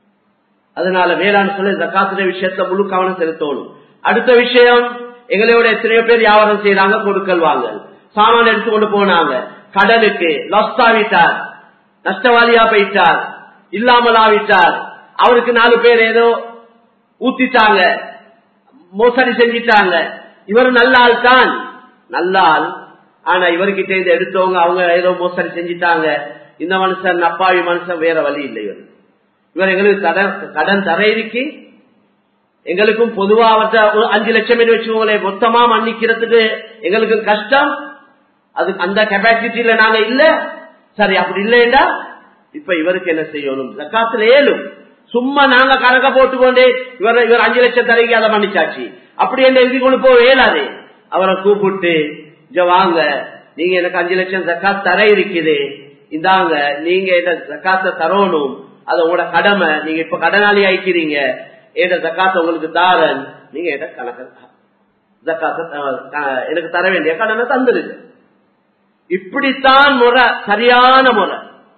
அதனால வேளாண் சொல்ல ஜக்காத்துடைய விஷயத்த முழு கவனம் செலுத்தணும் அடுத்த விஷயம் எங்களோட எத்தனையோ பேர் வியாபாரம் செய்யறாங்க கொடுக்கல் வாங்க சாமான் எடுத்துக்கொண்டு போனாங்க கடலுக்கு லாஸ்ட் ஆவிட்டார் நஷ்டவாதியா போயிட்டார் இல்லாமல் ஆவிட்டார் அவருக்கு நாலு பேர் ஏதோ ஊத்திட்டாங்க மோசடி செஞ்சிட்டாங்க இவர் நல்ல ஆள் தான் நல்ல ஆள் ஆனா இவர்கிட்ட இருந்து எடுத்தவங்க அவங்க ஏதோ மோசடி செஞ்சிட்டாங்க இந்த மனுஷன் அப்பாவி மனுஷன் வேற வழி இல்லை இவர் இவர் எங்களுக்கு கடன் கடன் தர இருக்கு எங்களுக்கும் பொதுவா அவற்றை ஒரு அஞ்சு லட்சம் வச்சுக்கோங்களேன் மொத்தமா மன்னிக்கிறதுக்கு எங்களுக்கு கஷ்டம் அது அந்த கெப்பாசிட்டியில நாங்க இல்ல சரி அப்படி இல்லைண்டா இப்ப இவருக்கு என்ன செய்யணும் ஜக்காத்துல ஏழும் சும்மா நாங்க கணக்க போட்டுக்கொண்டே இவர் இவர் அஞ்சு லட்சம் தரைக்கு அதை மன்னிச்சாச்சு அப்படி என்ன எழுதி கொண்டு போக இயலாது அவரை கூப்பிட்டு இங்க வாங்க நீங்க எனக்கு அஞ்சு லட்சம் ஜக்காத் தர இருக்குது இந்தாங்க நீங்க என்ன ஜக்காத்த தரணும் அது உங்களோட கடமை நீங்க இப்ப கடனாளி ஆயிக்கிறீங்க ஏட ஜக்காத்த உங்களுக்கு தாரன் நீங்க எட கணக்கு ஜக்காத்த எனக்கு தர வேண்டிய கடனை தந்துருங்க இப்படித்தான் முறை சரியான முறை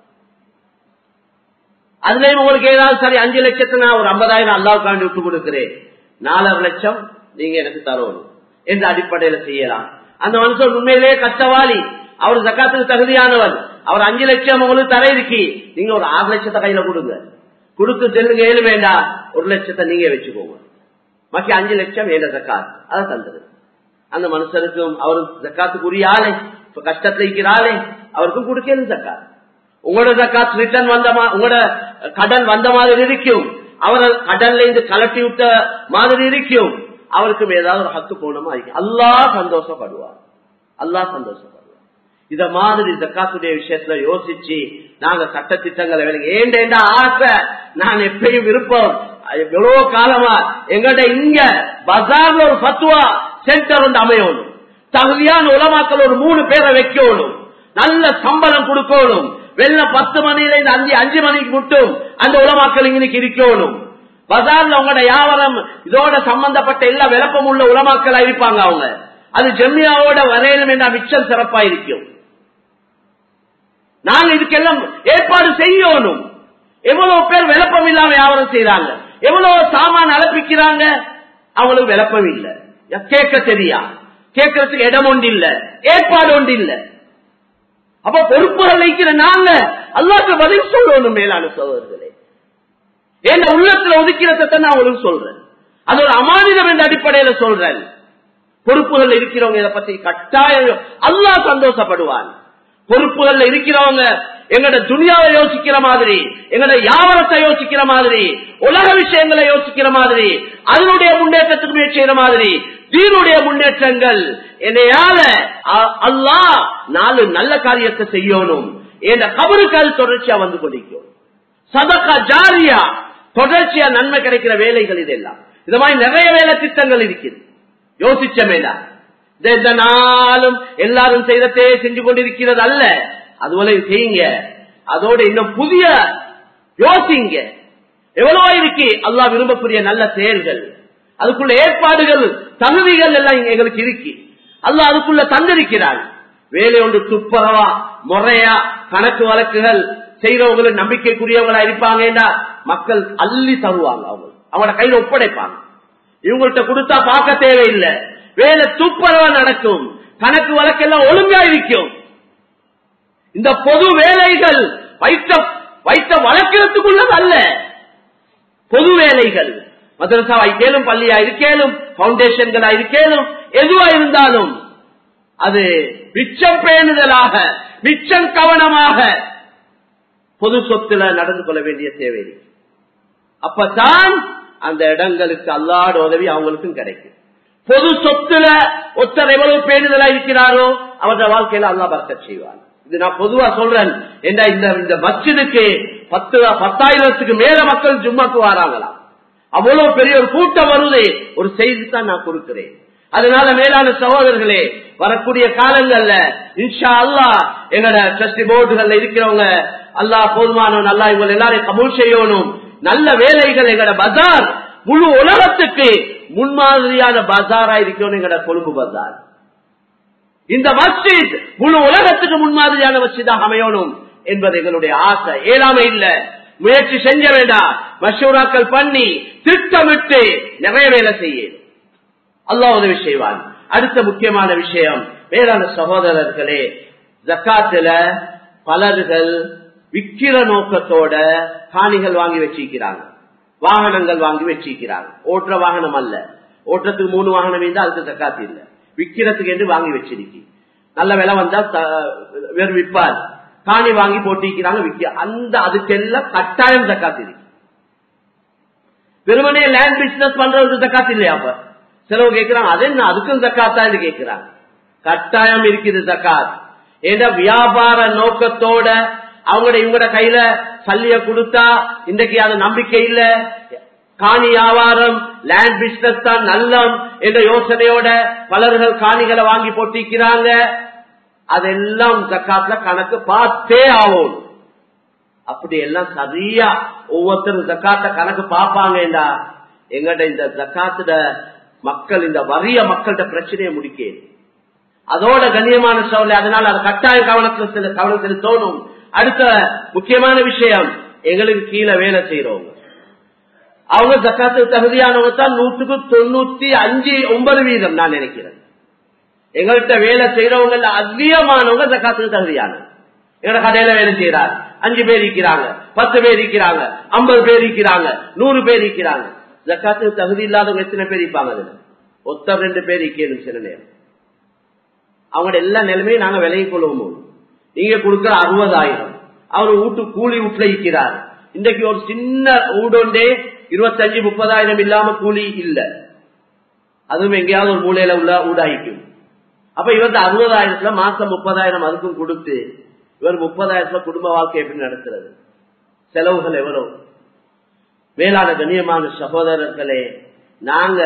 அதுலயும் உங்களுக்கு ஏதாவது சரி அஞ்சு லட்சத்து நான் ஒரு ஐம்பதாயிரம் அல்லாவுக்காண்டி விட்டு கொடுக்கிறேன் நாலரை லட்சம் நீங்க எனக்கு தரணும் என்ற அடிப்படையில செய்யலாம் அந்த மனுஷன் உண்மையிலேயே கஷ்டவாளி அவர் ஜக்காத்துக்கு தகுதியானவர் அவர் அஞ்சு லட்சம் உங்களுக்கு தர இருக்கி நீங்க ஒரு ஆறு லட்சத்தை கையில கொடுங்க கொடுத்து செல்லுங்க ஏழு வேண்டாம் ஒரு லட்சத்தை நீங்க வச்சுக்கோங்க மக்கி அஞ்சு லட்சம் ஏழு ஜக்காத் அதை தந்துரு அந்த மனுஷனுக்கும் அவரு ஜக்காத்துக்கு உரிய ஆளே இப்ப கஷ்டத்துல இருக்கிற ஆளே அவருக்கும் கொடுக்கணும் ஜக்காத் உங்களோட ஜக்காத் ரிட்டர்ன் வந்த உங்களோட கடன் வந்த மாதிரி இருக்கும் அவரை கடன்ல இருந்து கலட்டி விட்ட மாதிரி இருக்கும் அவருக்கும் ஏதாவது ஒரு ஹக்கு போனமா இருக்கும் அல்லா சந்தோஷப்படுவார் அல்லா சந்தோஷப்படுவார் இத மாதிரி ஜக்காத்துடைய விஷயத்துல யோசிச்சு நாங்க சட்ட திட்டங்களை வேலைங்க ஏண்டேண்டா ஆசை நான் எப்பயும் விருப்பம் எவ்வளவு காலமா எங்கள்ட இங்க பஜார்ல ஒரு பத்துவா சென்டர் வந்து அமையணும் தகுதியான உலமாக்கள் ஒரு மூணு பேரை வைக்கணும் நல்ல சம்பளம் கொடுக்கணும் வெள்ளம் பத்து மணியில இருந்து அஞ்சு அஞ்சு மணிக்கு மட்டும் அந்த உலமாக்கள் இன்னைக்கு இருக்கணும் பஜார்ல உங்களோட வியாபாரம் இதோட சம்பந்தப்பட்ட எல்லா விளப்பம் உள்ள உலமாக்களா இருப்பாங்க அவங்க அது ஜெம்மியாவோட வரையணும் என்ற மிச்சம் சிறப்பா இருக்கும் நாங்க இதுக்கெல்லாம் ஏற்பாடு செய்யணும் எவ்வளவு பேர் விளப்பம் இல்லாம வியாபாரம் செய்யறாங்க எவ்வளவு சாமான் அலப்பிக்கிறாங்க அவங்களுக்கு விளப்பம் இல்ல கேட்க தெரியா கேட்கறதுக்கு இடம் ஒன்று இல்ல ஏற்பாடு ஒன்று இல்ல அப்ப பொறுப்புகள் வைக்கிற நாங்க அல்லாக்கு பதில் சொல்லணும் மேலான சோதர்களே என் உள்ளத்துல ஒதுக்கிறத நான் உங்களுக்கு சொல்றேன் அது ஒரு அமானிதம் என்ற அடிப்படையில சொல்றேன் பொறுப்புகள் இருக்கிறவங்க இதை பத்தி கட்டாயம் அல்லா சந்தோஷப்படுவான் பொறுப்புகள்ல இருக்கிறவங்க எங்கட துணியாவை யோசிக்கிற மாதிரி எங்கட யாவரத்தை யோசிக்கிற மாதிரி உலக விஷயங்களை யோசிக்கிற மாதிரி அதனுடைய முன்னேற்றத்துக்கு முயற்சி செய்யற மாதிரி தீனுடைய முன்னேற்றங்கள் என்னையால அல்லாஹ் நாலு நல்ல காரியத்தை செய்யணும் என்ற கபருக்கால் தொடர்ச்சியா வந்து கொண்டிருக்கும் சதக்கா ஜாரியா தொடர்ச்சியா நன்மை கிடைக்கிற வேலைகள் இதெல்லாம் இது மாதிரி நிறைய வேலை திட்டங்கள் இருக்குது யோசிச்ச மேலா இந்த நாளும் எல்லாரும் செய்ததே செஞ்சு கொண்டிருக்கிறது அல்ல அதுபோல செய்யுங்க அதோட இன்னும் புதிய யோசிங்க எவ்வளவோ இருக்கு அல்லாஹ் விரும்பக்கூடிய நல்ல செயல்கள் அதுக்குள்ள ஏற்பாடுகள் தகுதிகள் எல்லாம் எங்களுக்கு இருக்கு அல்லாஹ் அதுக்குள்ள தந்திருக்கிறார் வேலை ஒன்று துப்பரவா முறையா கணக்கு வழக்குகள் செய்யறவங்களுக்கு நம்பிக்கைக்குரியவங்களா இருப்பாங்கன்னா மக்கள் அள்ளி தருவாங்க அவங்க அவங்களோட கையில ஒப்படைப்பாங்க இவங்கள்ட்ட கொடுத்தா பார்க்க தேவையில்லை வேலை துப்பரவா நடக்கும் கணக்கு வழக்கெல்லாம் ஒழுங்கா இருக்கும் இந்த பொது வேலைகள் வைத்த வைத்த வழக்கிறதுக்குள்ளது அல்ல பொது வேலைகள் மதரசா இருக்கேனும் பள்ளியா இருக்கேனும் பவுண்டேஷன்களா இருக்கேனும் எதுவா இருந்தாலும் அது மிச்சம் பேணுதலாக மிச்சம் கவனமாக பொது சொத்துல நடந்து கொள்ள வேண்டிய தேவை அப்பதான் அந்த இடங்களுக்கு அல்லாட உதவி அவங்களுக்கும் கிடைக்கும் பொது சொத்துல ஒருத்தர் எவ்வளவு பேணுதலா இருக்கிறாரோ அவருடைய வாழ்க்கையில அல்லா பறக்க செய்வார் இது நான் பொதுவா சொல்றேன் என்ன இந்த இந்த மஸ்ஜிதுக்கு பத்து பத்தாயிரத்துக்கு மேல மக்கள் ஜும்மாக்கு வராங்களாம் அவ்வளவு பெரிய ஒரு கூட்டம் வருது ஒரு செய்தி தான் நான் கொடுக்கிறேன் அதனால மேலான சகோதரர்களே வரக்கூடிய காலங்கள்ல இன்ஷா அல்லா எங்களோட ட்ரஸ்டி போர்டுகள்ல இருக்கிறவங்க அல்லா போதுமானவன் அல்லா இவங்க எல்லாரையும் கபூல் செய்யணும் நல்ல வேலைகள் எங்களோட பஜார் முழு உலகத்துக்கு முன்மாதிரியான பஜாரா இருக்கணும் எங்களோட கொழும்பு பஜார் இந்த மஸ்ஜித் முழு உலகத்துக்கு முன்மாதிரியான மஸ்ஜிதாக அமையணும் என்பது எங்களுடைய ஆசை ஏழாமை இல்ல முயற்சி செஞ்ச வேண்டாம் மஷூராக்கள் பண்ணி திட்டமிட்டு நிறைய வேலை செய்ய அல்லா உதவி செய்வான் அடுத்த முக்கியமான விஷயம் வேளாண் சகோதரர்களே ஜக்காத்துல பலர்கள் விக்கிர நோக்கத்தோட காணிகள் வாங்கி வச்சிருக்கிறாங்க வாகனங்கள் வாங்கி வச்சிருக்கிறாங்க ஓட்டுற வாகனம் அல்ல ஓட்டுறதுக்கு மூணு வாகனம் இருந்தா அதுக்கு ஜக்காத்து இல்ல விக்கிறதுக்கு என்று வாங்கி வச்சிருக்கு நல்ல விலை வந்தா வெறும் விற்பார் காணி வாங்கி போட்டிருக்கிறாங்க விற்க அந்த அதுக்கெல்லாம் கட்டாயம் ஜக்காத்து இருக்கு வெறுமனே லேண்ட் பிசினஸ் பண்றது ஜக்காத்து இல்லையா அப்ப சிலவு கேட்கிறாங்க அது என்ன அதுக்கும் ஜக்காத்தா கேட்கிறாங்க கட்டாயம் இருக்குது ஜக்காத் ஏன்னா வியாபார நோக்கத்தோட அவங்களோட இவங்களோட கையில சல்லிய கொடுத்தா இன்றைக்கு அது நம்பிக்கை இல்ல காணி வியாபாரம் லேண்ட் பிசினஸ் தான் நல்லம் என்ற யோசனையோட பலர்கள் காணிகளை வாங்கி போட்டிருக்கிறாங்க அதெல்லாம் ஜக்காத்துல கணக்கு பார்த்தே ஆகும் அப்படி எல்லாம் சரியா ஒவ்வொருத்தரும் ஜக்காத்த கணக்கு பார்ப்பாங்கடா எங்கட இந்த ஜக்காத்துல மக்கள் இந்த வறிய மக்கள்கிட்ட பிரச்சனையை முடிக்க அதோட கண்ணியமான சோழ அதனால அது கட்டாய கவனத்துல சில கவனம் செலுத்தணும் அடுத்த முக்கியமான விஷயம் எங்களுக்கு கீழே வேலை செய்யறவங்க அவங்க ஜக்காத்துக்கு தகுதியானவங்க தான் நூற்றுக்கு தொண்ணூத்தி அஞ்சு ஒன்பது வீதம் நான் நினைக்கிறேன் எங்கள்கிட்ட வேலை செய்யறவங்க அதிகமானவங்க ஜக்காத்துக்கு தகுதியானவங்க எங்க கடையில வேலை செய்யறாரு அஞ்சு பேர் இருக்கிறாங்க பத்து பேர் இருக்கிறாங்க ஐம்பது பேர் இருக்கிறாங்க நூறு பேர் இருக்கிறாங்க ஜக்காத்துக்கு தகுதி இல்லாதவங்க எத்தனை பேர் இருப்பாங்க அதுல ஒத்த ரெண்டு பேர் இருக்கணும் சில நேரம் அவங்களோட எல்லா நிலைமையும் நாங்க விலகி கொள்வோம் நீங்க கொடுக்கிற அறுபதாயிரம் அவர் வீட்டு கூலி வீட்டுல இருக்கிறார் இன்றைக்கு ஒரு சின்ன ஊடொண்டே இருபத்தஞ்சு முப்பதாயிரம் இல்லாம கூலி இல்ல அதுவும் எங்கேயாவது ஒரு மூலையில உள்ள ஊடாயிக்கும் அப்ப இவருக்கு அறுபதாயிரத்துல மாசம் முப்பதாயிரம் அதுக்கும் கொடுத்து இவர் முப்பதாயிரத்துல குடும்ப வாழ்க்கை எப்படி நடத்துறது செலவுகள் எவ்வளவு மேலான கண்ணியமான சகோதரர்களே நாங்க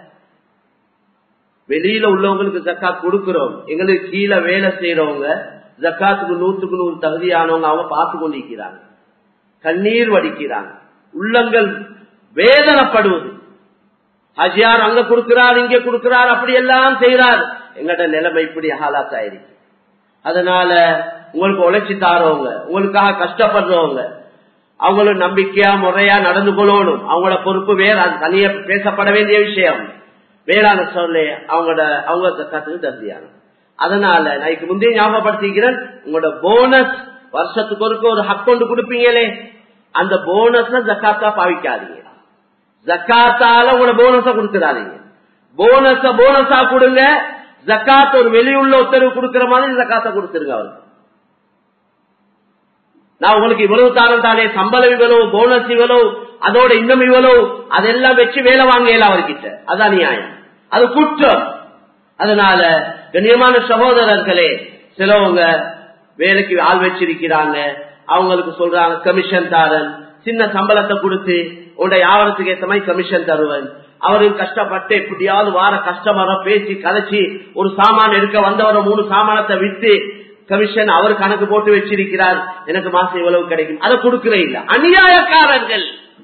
வெளியில உள்ளவங்களுக்கு ஜக்காத் கொடுக்கிறோம் எங்களுக்கு கீழே வேலை செய்யறவங்க ஜக்காத்துக்கு நூத்துக்கு நூறு தகுதியானவங்க அவங்க பார்த்து கொண்டிருக்கிறாங்க கண்ணீர் வடிக்கிறாங்க உள்ளங்கள் வேதனைப்படுவது ஹஜியார் அங்க கொடுக்கிறார் இங்க கொடுக்கிறார் அப்படி எல்லாம் செய்யறார் எங்கட நிலைமை இப்படி ஹாலாத்தாயிருக்கு அதனால உங்களுக்கு உழைச்சி தாரவங்க உங்களுக்காக கஷ்டப்படுறவங்க அவங்களும் நம்பிக்கையா முறையா நடந்து கொள்ளணும் அவங்களோட பொறுப்பு வேற அது தனியா பேசப்பட வேண்டிய விஷயம் வேளாண் சொல்ல அவங்களோட அவங்க கத்துக்கு தகுதியான அதனால நான் இதுக்கு முந்தைய ஞாபகப்படுத்திக்கிறேன் உங்களோட போனஸ் வருஷத்துக்கு ஒருக்க ஒரு ஹக் கொண்டு கொடுப்பீங்களே அந்த போனஸ்ல ஜக்காத்தா பாவிக்காதீங்க ஜக்காத்தால உங்களோட போனஸ கொடுத்துடாதீங்க போனஸ போனஸா கொடுங்க ஜக்காத் ஒரு வெளியுள்ள உத்தரவு கொடுக்கிற மாதிரி ஜக்காத்த கொடுத்துருங்க அவருக்கு நான் உங்களுக்கு இவ்வளவு தாரம் தானே சம்பளம் இவ்வளவு போனஸ் இவ்வளவு அதோட இன்னும் இவ்வளவு அதெல்லாம் வச்சு வேலை வாங்கல அவர்கிட்ட அதான் நியாயம் அது குற்றம் அதனால கண்ணியமான சகோதரர்களே சிலவங்க வேலைக்கு ஆள் வச்சிருக்கிறாங்க அவங்களுக்கு சொல்றாங்க கமிஷன் தாரன் சின்ன சம்பளத்தை கொடுத்து உன்னுடைய வியாபாரத்துக்கு ஏற்ற மாதிரி கமிஷன் தருவேன் அவரும் கஷ்டப்பட்டு எப்படியாவது வார கஸ்டமரை பேசி கதைச்சி ஒரு சாமான் எடுக்க வந்தவரை மூணு சாமானத்தை வித்து கமிஷன் அவர் கணக்கு போட்டு வச்சிருக்கிறார் எனக்கு மாசம் இவ்வளவு கிடைக்கும் அதை கொடுக்கவே இல்லை அநியாயக்காரர்கள்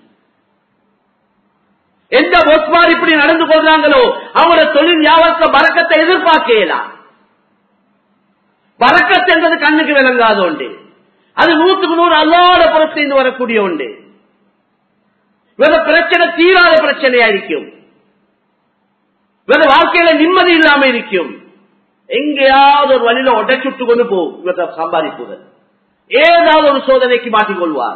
எந்த ஒஸ்மார் இப்படி நடந்து கொள்றாங்களோ அவங்களோட தொழில் வியாபாரத்தை பறக்கத்தை எதிர்பார்க்கலாம் பறக்கத்து என்பது கண்ணுக்கு விளங்காத உண்டு அது நூத்துக்கு நூறு அல்லாத புறத்திலிருந்து வரக்கூடிய உண்டு வேற பிரச்சனை தீராத பிரச்சனையா இருக்கும் வேற வாழ்க்கையில நிம்மதி இல்லாம இருக்கும் எங்கேயாவது ஒரு வழியில உடைச்சுட்டு கொண்டு போகும் இவற்றை சம்பாதிப்புகள் ஏதாவது ஒரு சோதனைக்கு மாட்டிக்கொள்வார்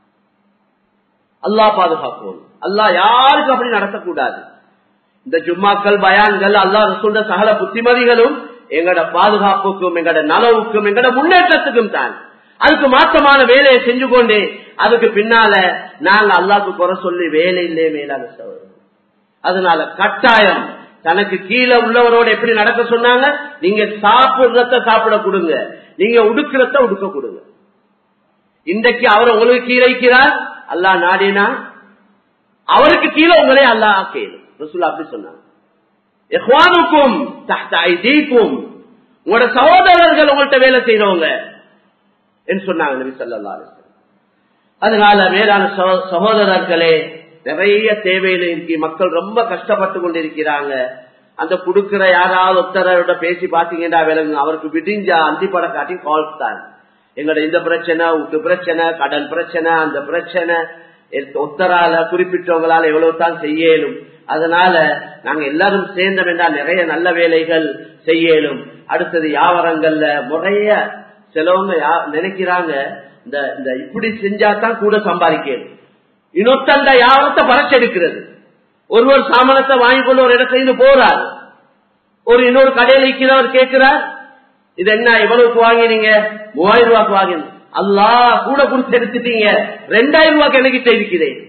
அல்லா பாதுகாப்போம் அல்லா யாருக்கும் அப்படி நடத்தக்கூடாது இந்த ஜும்மாக்கள் பயான்கள் அல்லா சொல்ற சகல புத்திமதிகளும் எங்கட பாதுகாப்புக்கும் எங்கட நலவுக்கும் எங்கட முன்னேற்றத்துக்கும் தான் அதுக்கு மாற்றமான வேலையை செஞ்சு கொண்டு அதுக்கு பின்னால நாங்க அல்லாக்கு குறை சொல்லி வேலை இல்லையே மேலான சோதனை அதனால கட்டாயம் தனக்கு கீழே உள்ளவரோட எப்படி நடக்க சொன்னாங்க நீங்க சாப்பிடுறத சாப்பிட கொடுங்க நீங்க உடுக்கிறத உடுக்க கொடுங்க இன்றைக்கு அவர் உங்களுக்கு கீழே வைக்கிறார் அல்லா நாடினா அவருக்கு கீழே உங்களே அல்லா ஆக்கேது ரசூல் அப்படி சொன்னாங்க எஹ்வானுக்கும் தீக்கும் உங்களோட சகோதரர்கள் உங்கள்கிட்ட வேலை செய்யறவங்க என்று சொன்னாங்க நபி சொல்லா அதனால மேலான சகோதரர்களே நிறைய தேவையில இருக்கு மக்கள் ரொம்ப கஷ்டப்பட்டு கொண்டிருக்கிறாங்க அந்த குடுக்கிற யாராவது ஒருத்தரோட பேசி பாத்தீங்கன்னா விலங்கு அவருக்கு விடிஞ்சா அந்திப்பட காட்டி கால்ஸ் தான் எங்களோட இந்த பிரச்சனை வீட்டு பிரச்சனை கடன் பிரச்சனை அந்த பிரச்சனை ஒத்தரால குறிப்பிட்டவங்களால எவ்வளவு தான் செய்யலும் அதனால நாங்க எல்லாரும் சேர்ந்தோம் என்றால் நிறைய நல்ல வேலைகள் செய்யலும் அடுத்தது வியாபாரங்கள்ல முறைய சிலவங்க நினைக்கிறாங்க இந்த இந்த இப்படி செஞ்சா தான் கூட சம்பாதிக்கணும் இன்னொத்தந்த யாவரத்தை பறச்செடுக்கிறது ஒருவர் சாமானத்தை வாங்கி கொண்டு ஒரு இடத்துல போறார் ஒரு இன்னொரு கடையில் இருக்கிறவர் கேட்கிறார் இது என்ன எவ்வளவுக்கு வாங்கினீங்க மூவாயிரம் ரூபாய்க்கு வாங்கினீங்க அல்லா கூட கொடுத்து எடுத்துட்டீங்க ரெண்டாயிரம் ரூபாய்க்கு எனக்கு இருக்கிறேன்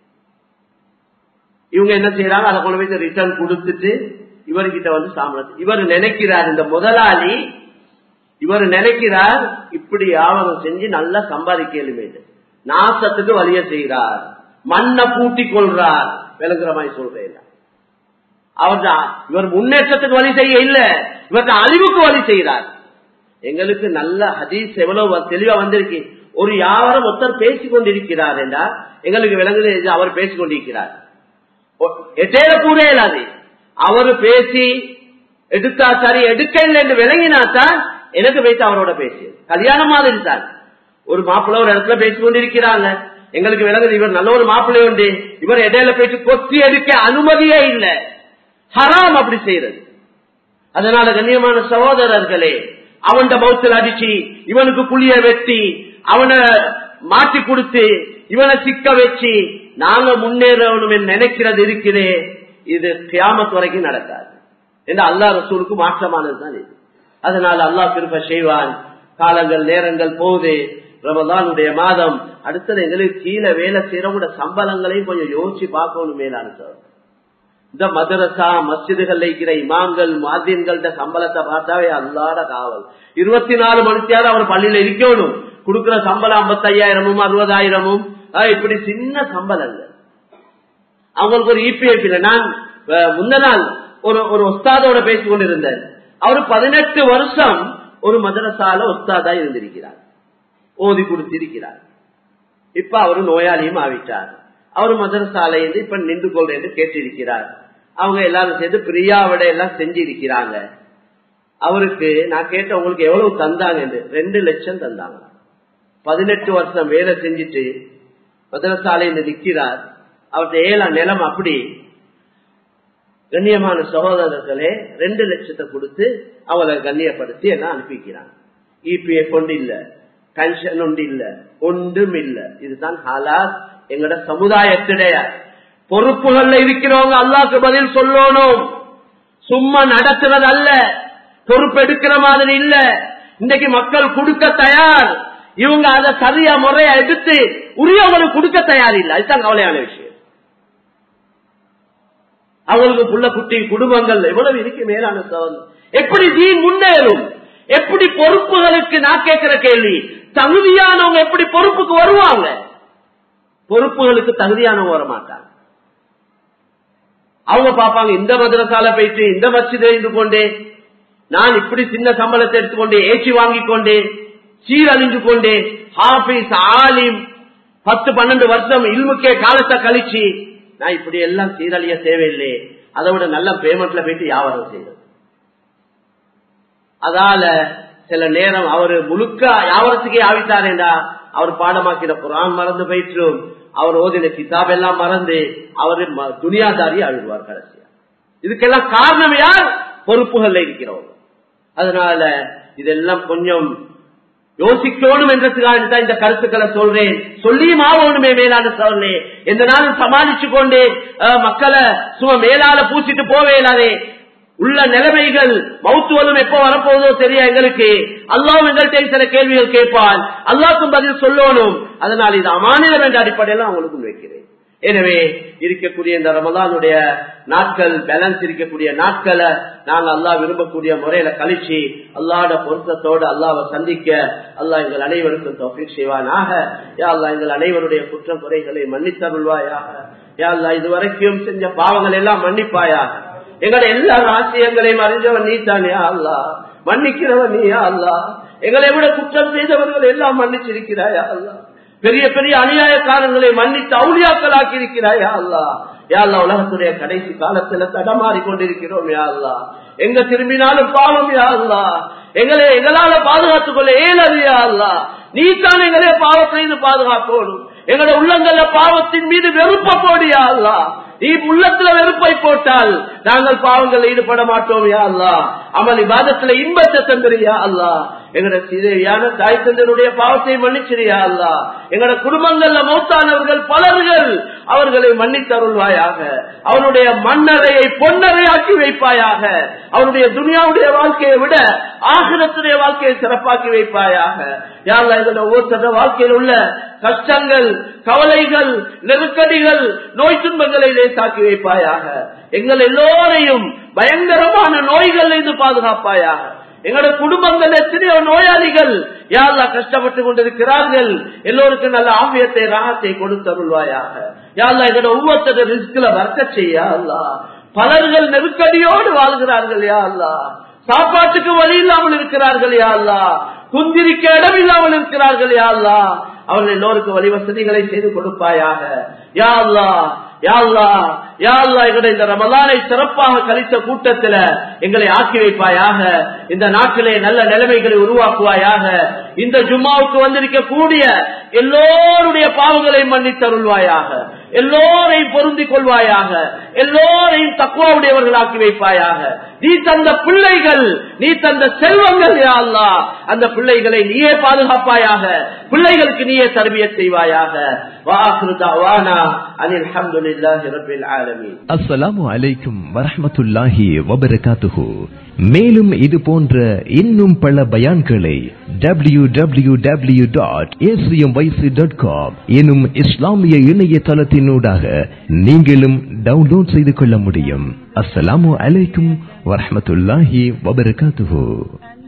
இவங்க என்ன செய்யறாங்க அதை கொண்டு போய் ரிட்டர்ன் கொடுத்துட்டு இவர்கிட்ட வந்து சாமானத்தை இவர் நினைக்கிறார் இந்த முதலாளி இவர் நினைக்கிறார் இப்படி ஆவணம் செஞ்சு நல்லா சம்பாதிக்கலுமே நாசத்துக்கு வழிய செய்கிறார் மண்ணை பூட்டி கொள்றார் விளங்குற மாதிரி சொல்றேன் அவர் இவர் முன்னேற்றத்துக்கு வழி செய்ய இல்ல இவருக்கு அழிவுக்கு வழி செய்கிறார் எங்களுக்கு நல்ல ஹதீஸ் எவ்வளவு தெளிவா வந்திருக்கு ஒரு யாவரும் ஒருத்தர் பேசிக் கொண்டிருக்கிறார் என்றா எங்களுக்கு விளங்குது அவர் பேசிக் கொண்டிருக்கிறார் எட்டேல கூட இல்லாது அவரு பேசி எடுத்தா சரி எடுக்க இல்லை என்று விளங்கினாத்தான் எனக்கு வைத்து அவரோட பேசி கல்யாணம் மாதிரி தான் ஒரு மாப்பிள்ள ஒரு இடத்துல பேசிக் கொண்டிருக்கிறாங்க எங்களுக்கு விளங்குது இவர் நல்ல ஒரு மாப்பிள்ளை உண்டு இவர் இடையில பேசி கொத்தி எடுக்க அனுமதியே இல்லை ஹராம் அப்படி செய்யறது அதனால கண்ணியமான சகோதரர்களே அவன் பௌத்தல் அடிச்சு இவனுக்கு குழிய வெட்டி அவனை மாட்டி கொடுத்து இவனை சிக்க வச்சு நாங்க முன்னேறணும் நினைக்கிறது இருக்கிறே இது கியாமத் வரைக்கும் நடக்காது என்று அல்லா ரசூலுக்கு மாற்றமானதுதான் இது அதனால அல்லாஹ் திருப்ப செய்வான் காலங்கள் நேரங்கள் போகுது ரமதானுடைய மாதம் அடுத்தது எங்களுக்கு கீழே வேலை செய்யறவங்களோட சம்பளங்களையும் கொஞ்சம் யோசிச்சு பார்க்கணும் மேலான சார் இந்த மதரசா மஸ்ஜிதுகள் இருக்கிற இமாம்கள் மாதின்கள்ட சம்பளத்தை பார்த்தாவே அல்லாட காவல் இருபத்தி நாலு மணித்தியாவது அவர் பள்ளியில இருக்கணும் கொடுக்கிற சம்பளம் ஐம்பத்தையாயிரமும் அறுபதாயிரமும் இப்படி சின்ன சம்பளங்கள் அவங்களுக்கு ஒரு இபிஎஃப் இல்லை நான் முந்த நாள் ஒரு ஒரு ஒஸ்தாதோட பேசிக் கொண்டிருந்தேன் அவர் பதினெட்டு வருஷம் ஒரு மதரசால ஒஸ்தாதா இருந்திருக்கிறார் ஓதி கொடுத்திருக்கிறார் இப்ப அவரு நோயாளியும் ஆவிட்டார் அவர் மதரசாலை இப்ப நின்று கொள் என்று கேட்டிருக்கிறார் அவங்க எல்லாரும் சேர்ந்து பிரியாவிட எல்லாம் செஞ்சிருக்கிறாங்க அவருக்கு நான் கேட்ட உங்களுக்கு எவ்வளவு தந்தாங்க என்று ரெண்டு லட்சம் தந்தாங்க பதினெட்டு வருஷம் வேலை செஞ்சுட்டு மதரசாலையில் நிற்கிறார் அவருடைய ஏழாம் நிலம் அப்படி கண்ணியமான சகோதரர்களே ரெண்டு லட்சத்தை கொடுத்து அவளை கண்ணியப்படுத்தி எல்லாம் அனுப்பிக்கிறாங்க இபிஎஃப் ஒன்று இல்ல பென்ஷன் ஒன்று இல்ல ஒன்றும் இல்ல இதுதான் ஹாலாத் எங்கட சமுதாயத்திடைய பொறுப்புகள்ல இருக்கிறவங்க அல்லாக்கு பதில் சொல்லணும் சும்மா நடத்துறது அல்ல பொறுப்பு எடுக்கிற மாதிரி இல்ல இன்னைக்கு மக்கள் கொடுக்க தயார் இவங்க அதை சரியா முறையா எடுத்து உரியவங்களுக்கு கொடுக்க தயாரில்லை அதுதான் கவலையான விஷயம் அவங்களுக்கு புள்ள குட்டி குடும்பங்கள் எவ்வளவு இருக்கு மேலான சவன் எப்படி தீன் முன்னேறும் எப்படி பொறுப்புகளுக்கு நான் கேட்கிற கேள்வி தகுதியானவங்க எப்படி பொறுப்புக்கு வருவாங்க பொறுப்புகளுக்கு தகுதியானவங்க வர மாட்டாங்க அவங்க பாப்பாங்க இந்த மதரசால போயிட்டு இந்த மச்சித இருந்து கொண்டே நான் இப்படி சின்ன சம்பளத்தை எடுத்துக்கொண்டே ஏச்சி வாங்கிக் கொண்டே சீரழிஞ்சு கொண்டே ஹாபிஸ் ஆலிம் பத்து பன்னெண்டு வருஷம் இல்முக்கே காலத்தை கழிச்சு நான் இப்படி எல்லாம் சீரழிய தேவையில்லை அதை விட நல்ல பேமெண்ட்ல போயிட்டு வியாபாரம் செய்யறது அதால சில நேரம் அவரு முழுக்க வியாபாரத்துக்கே ஆவித்தாரேண்டா அவர் பாடமாக்கிற குரான் மறந்து போயிற்றும் அவர் ஓதின கிதாப் எல்லாம் மறந்து அவரு ம- துனியாதாரி அழுவார் கடைசியா இதுக்கெல்லாம் காரணம் யார் பொறுப்புகள்ல இருக்கிறவங்க அதனால இதெல்லாம் கொஞ்சம் யோசிக்கணும் என்றதுக்காக தான் இந்த கருத்துக்களை சொல்றேன் சொல்லியும் ஆகணுமே மேலான சொல்லே எந்த நாளும் சமாளிச்சு கொண்டு அஹ், மக்களை சும்மா மேலால பூசிட்டு போவேலாதே உள்ள நிலைமைகள் மௌத்துவலும் எப்போ வரப்போகுதோ தெரியா எங்களுக்கு அல்லாஹ் எங்கள்கிட்ட சில கேள்விகள் கேட்பான் அல்லாஹ்க்கும் பதில் சொல்லணும் அதனால் இது அமானியம் என்ற அடிப்படையில் அவங்களுக்கு வைக்கிறேன் எனவே இருக்கக்கூடிய இந்த ரமலானுடைய நாட்கள் பேலன்ஸ் இருக்கக்கூடிய நாட்களை நாங்கள் அல்லாஹ் விரும்பக்கூடிய முறையில கழிச்சு அல்லாட பொருத்தத்தோடு அல்லாவை சந்திக்க அல்லாஹ் எங்கள் அனைவருக்கும் தௌஃபீக் செய்வானாக யா அல்லாஹ் எங்கள் அனைவருடைய குற்றம் குறைகளை மன்னித்தருள்வாயாக யா அல்லாஹ் இதுவரைக்கும் செஞ்ச பாவங்கள் எல்லாம் மன்னிப்பாயாக எங்களை எல்லா ராசியங்களையும் அறிஞ்சவன் நீ தானே அல்லா மன்னிக்கிறவன் நீயா அல்லா எங்களை விட குற்றம் செய்தவர்கள் எல்லாம் மன்னிச்சிருக்கிறாயா அல்லா பெரிய பெரிய அநியாயக்காரங்களை மன்னித்து அவுளியாக்களாக்கி இருக்கிறாயா அல்லா யா அல்லா உலகத்துடைய கடைசி காலத்துல தடமாறி கொண்டிருக்கிறோம் யா அல்லா எங்க திரும்பினாலும் பாவம் யா அல்லா எங்களை எங்களால பாதுகாத்துக் கொள்ள ஏலது யா அல்லா நீ தான் எங்களே பாவத்திலிருந்து பாதுகாக்கணும் எங்களுடைய உள்ளங்கள்ல பாவத்தின் மீது வெறுப்ப போடியா அல்லா நீ உள்ளத்துல வெறுப்பை போட்டால் நாங்கள் பாவங்கள் ஈடுபட மாட்டோம் யா அல்லா அமல் இபாதத்துல இன்பத்தை தந்துறியா அல்லா எங்கட சிறையான தாய் தந்தனுடைய பாவத்தை மன்னிச்சிரியா அல்லா எங்கட குடும்பங்கள்ல மௌத்தானவர்கள் பலர்கள் அவர்களை மன்னித்தருள்வாயாக அவனுடைய மண்ணறையை பொன்னறையாக்கி வைப்பாயாக அவனுடைய துனியாவுடைய வாழ்க்கையை விட ஆகிரத்துடைய வாழ்க்கையை சிறப்பாக்கி வைப்பாயாக யாழ்லா எங்களோட ஒவ்வொருத்தர வாழ்க்கையில் உள்ள கஷ்டங்கள் கவலைகள் நெருக்கடிகள் நோய் துன்பங்களை லேசாக்கி வைப்பாயாக எங்கள் எல்லோரையும் பயங்கரமான நோய்கள் இருந்து பாதுகாப்பாயாக எங்களோட குடும்பங்கள் எத்தனையோ நோயாளிகள் யாழ்லா கஷ்டப்பட்டு கொண்டிருக்கிறார்கள் எல்லோருக்கும் நல்ல ஆபியத்தை ராகத்தை கொடுத்தருள்வாயாக யாழ்லா எங்களோட ஒவ்வொருத்தர ரிஸ்க்ல வர்க்க செய்ய அல்லா பலர்கள் நெருக்கடியோடு வாழ்கிறார்கள் யா அல்லா சாப்பாட்டுக்கு வழி இல்லாமல் இருக்கிறார்கள் யா அல்லா குந்திரிக்க இடம் இல்லாமல் இருக்கிறார்கள் யா அல்லா அவர்கள் எல்லோருக்கும் வழி வசதிகளை செய்து கொடுப்பாயாக யா அல்லா யா அல்லா யா அல்லா எங்களுடைய இந்த ரமலானை சிறப்பாக கழித்த கூட்டத்துல எங்களை ஆக்கி வைப்பாயாக இந்த நாட்டிலே நல்ல நிலைமைகளை உருவாக்குவாயாக இந்த ஜும்மாவுக்கு வந்திருக்க கூடிய எல்லோருடைய பாவங்களை மன்னித்தருள்வாயாக எல்லோரையும் பொருந்திக் கொள்வாயாக எல்லோரையும் தக்குவாவுடையவர்களாக்கி வைப்பாயாக நீ தந்த பிள்ளைகள் நீ தந்த செல்வங்கள் யா அல்லா அந்த பிள்ளைகளை நீயே பாதுகாப்பாயாக பிள்ளைகளுக்கு நீயே தருவிய செய்வாயாக வாஹிரு தஅவானா அனில் ஹம்துலில்லாஹி ரப்பில் ஆலமீன் அஸ்ஸலாமு அலைக்கும் வரஹ்மத்துல்லாஹி வபரகாத்துஹு மேலும் இது போன்ற இன்னும் பல பயான்களை W W W dot dot com எனும் இஸ்லாமிய இணையதளத்தினூடாக நீங்களும் டவுன்லோட் செய்து கொள்ள முடியும் அஸ்ஸலாமு அலைக்கும் வரஹ்மத்துல்லாஹி வபரகாத்துஹு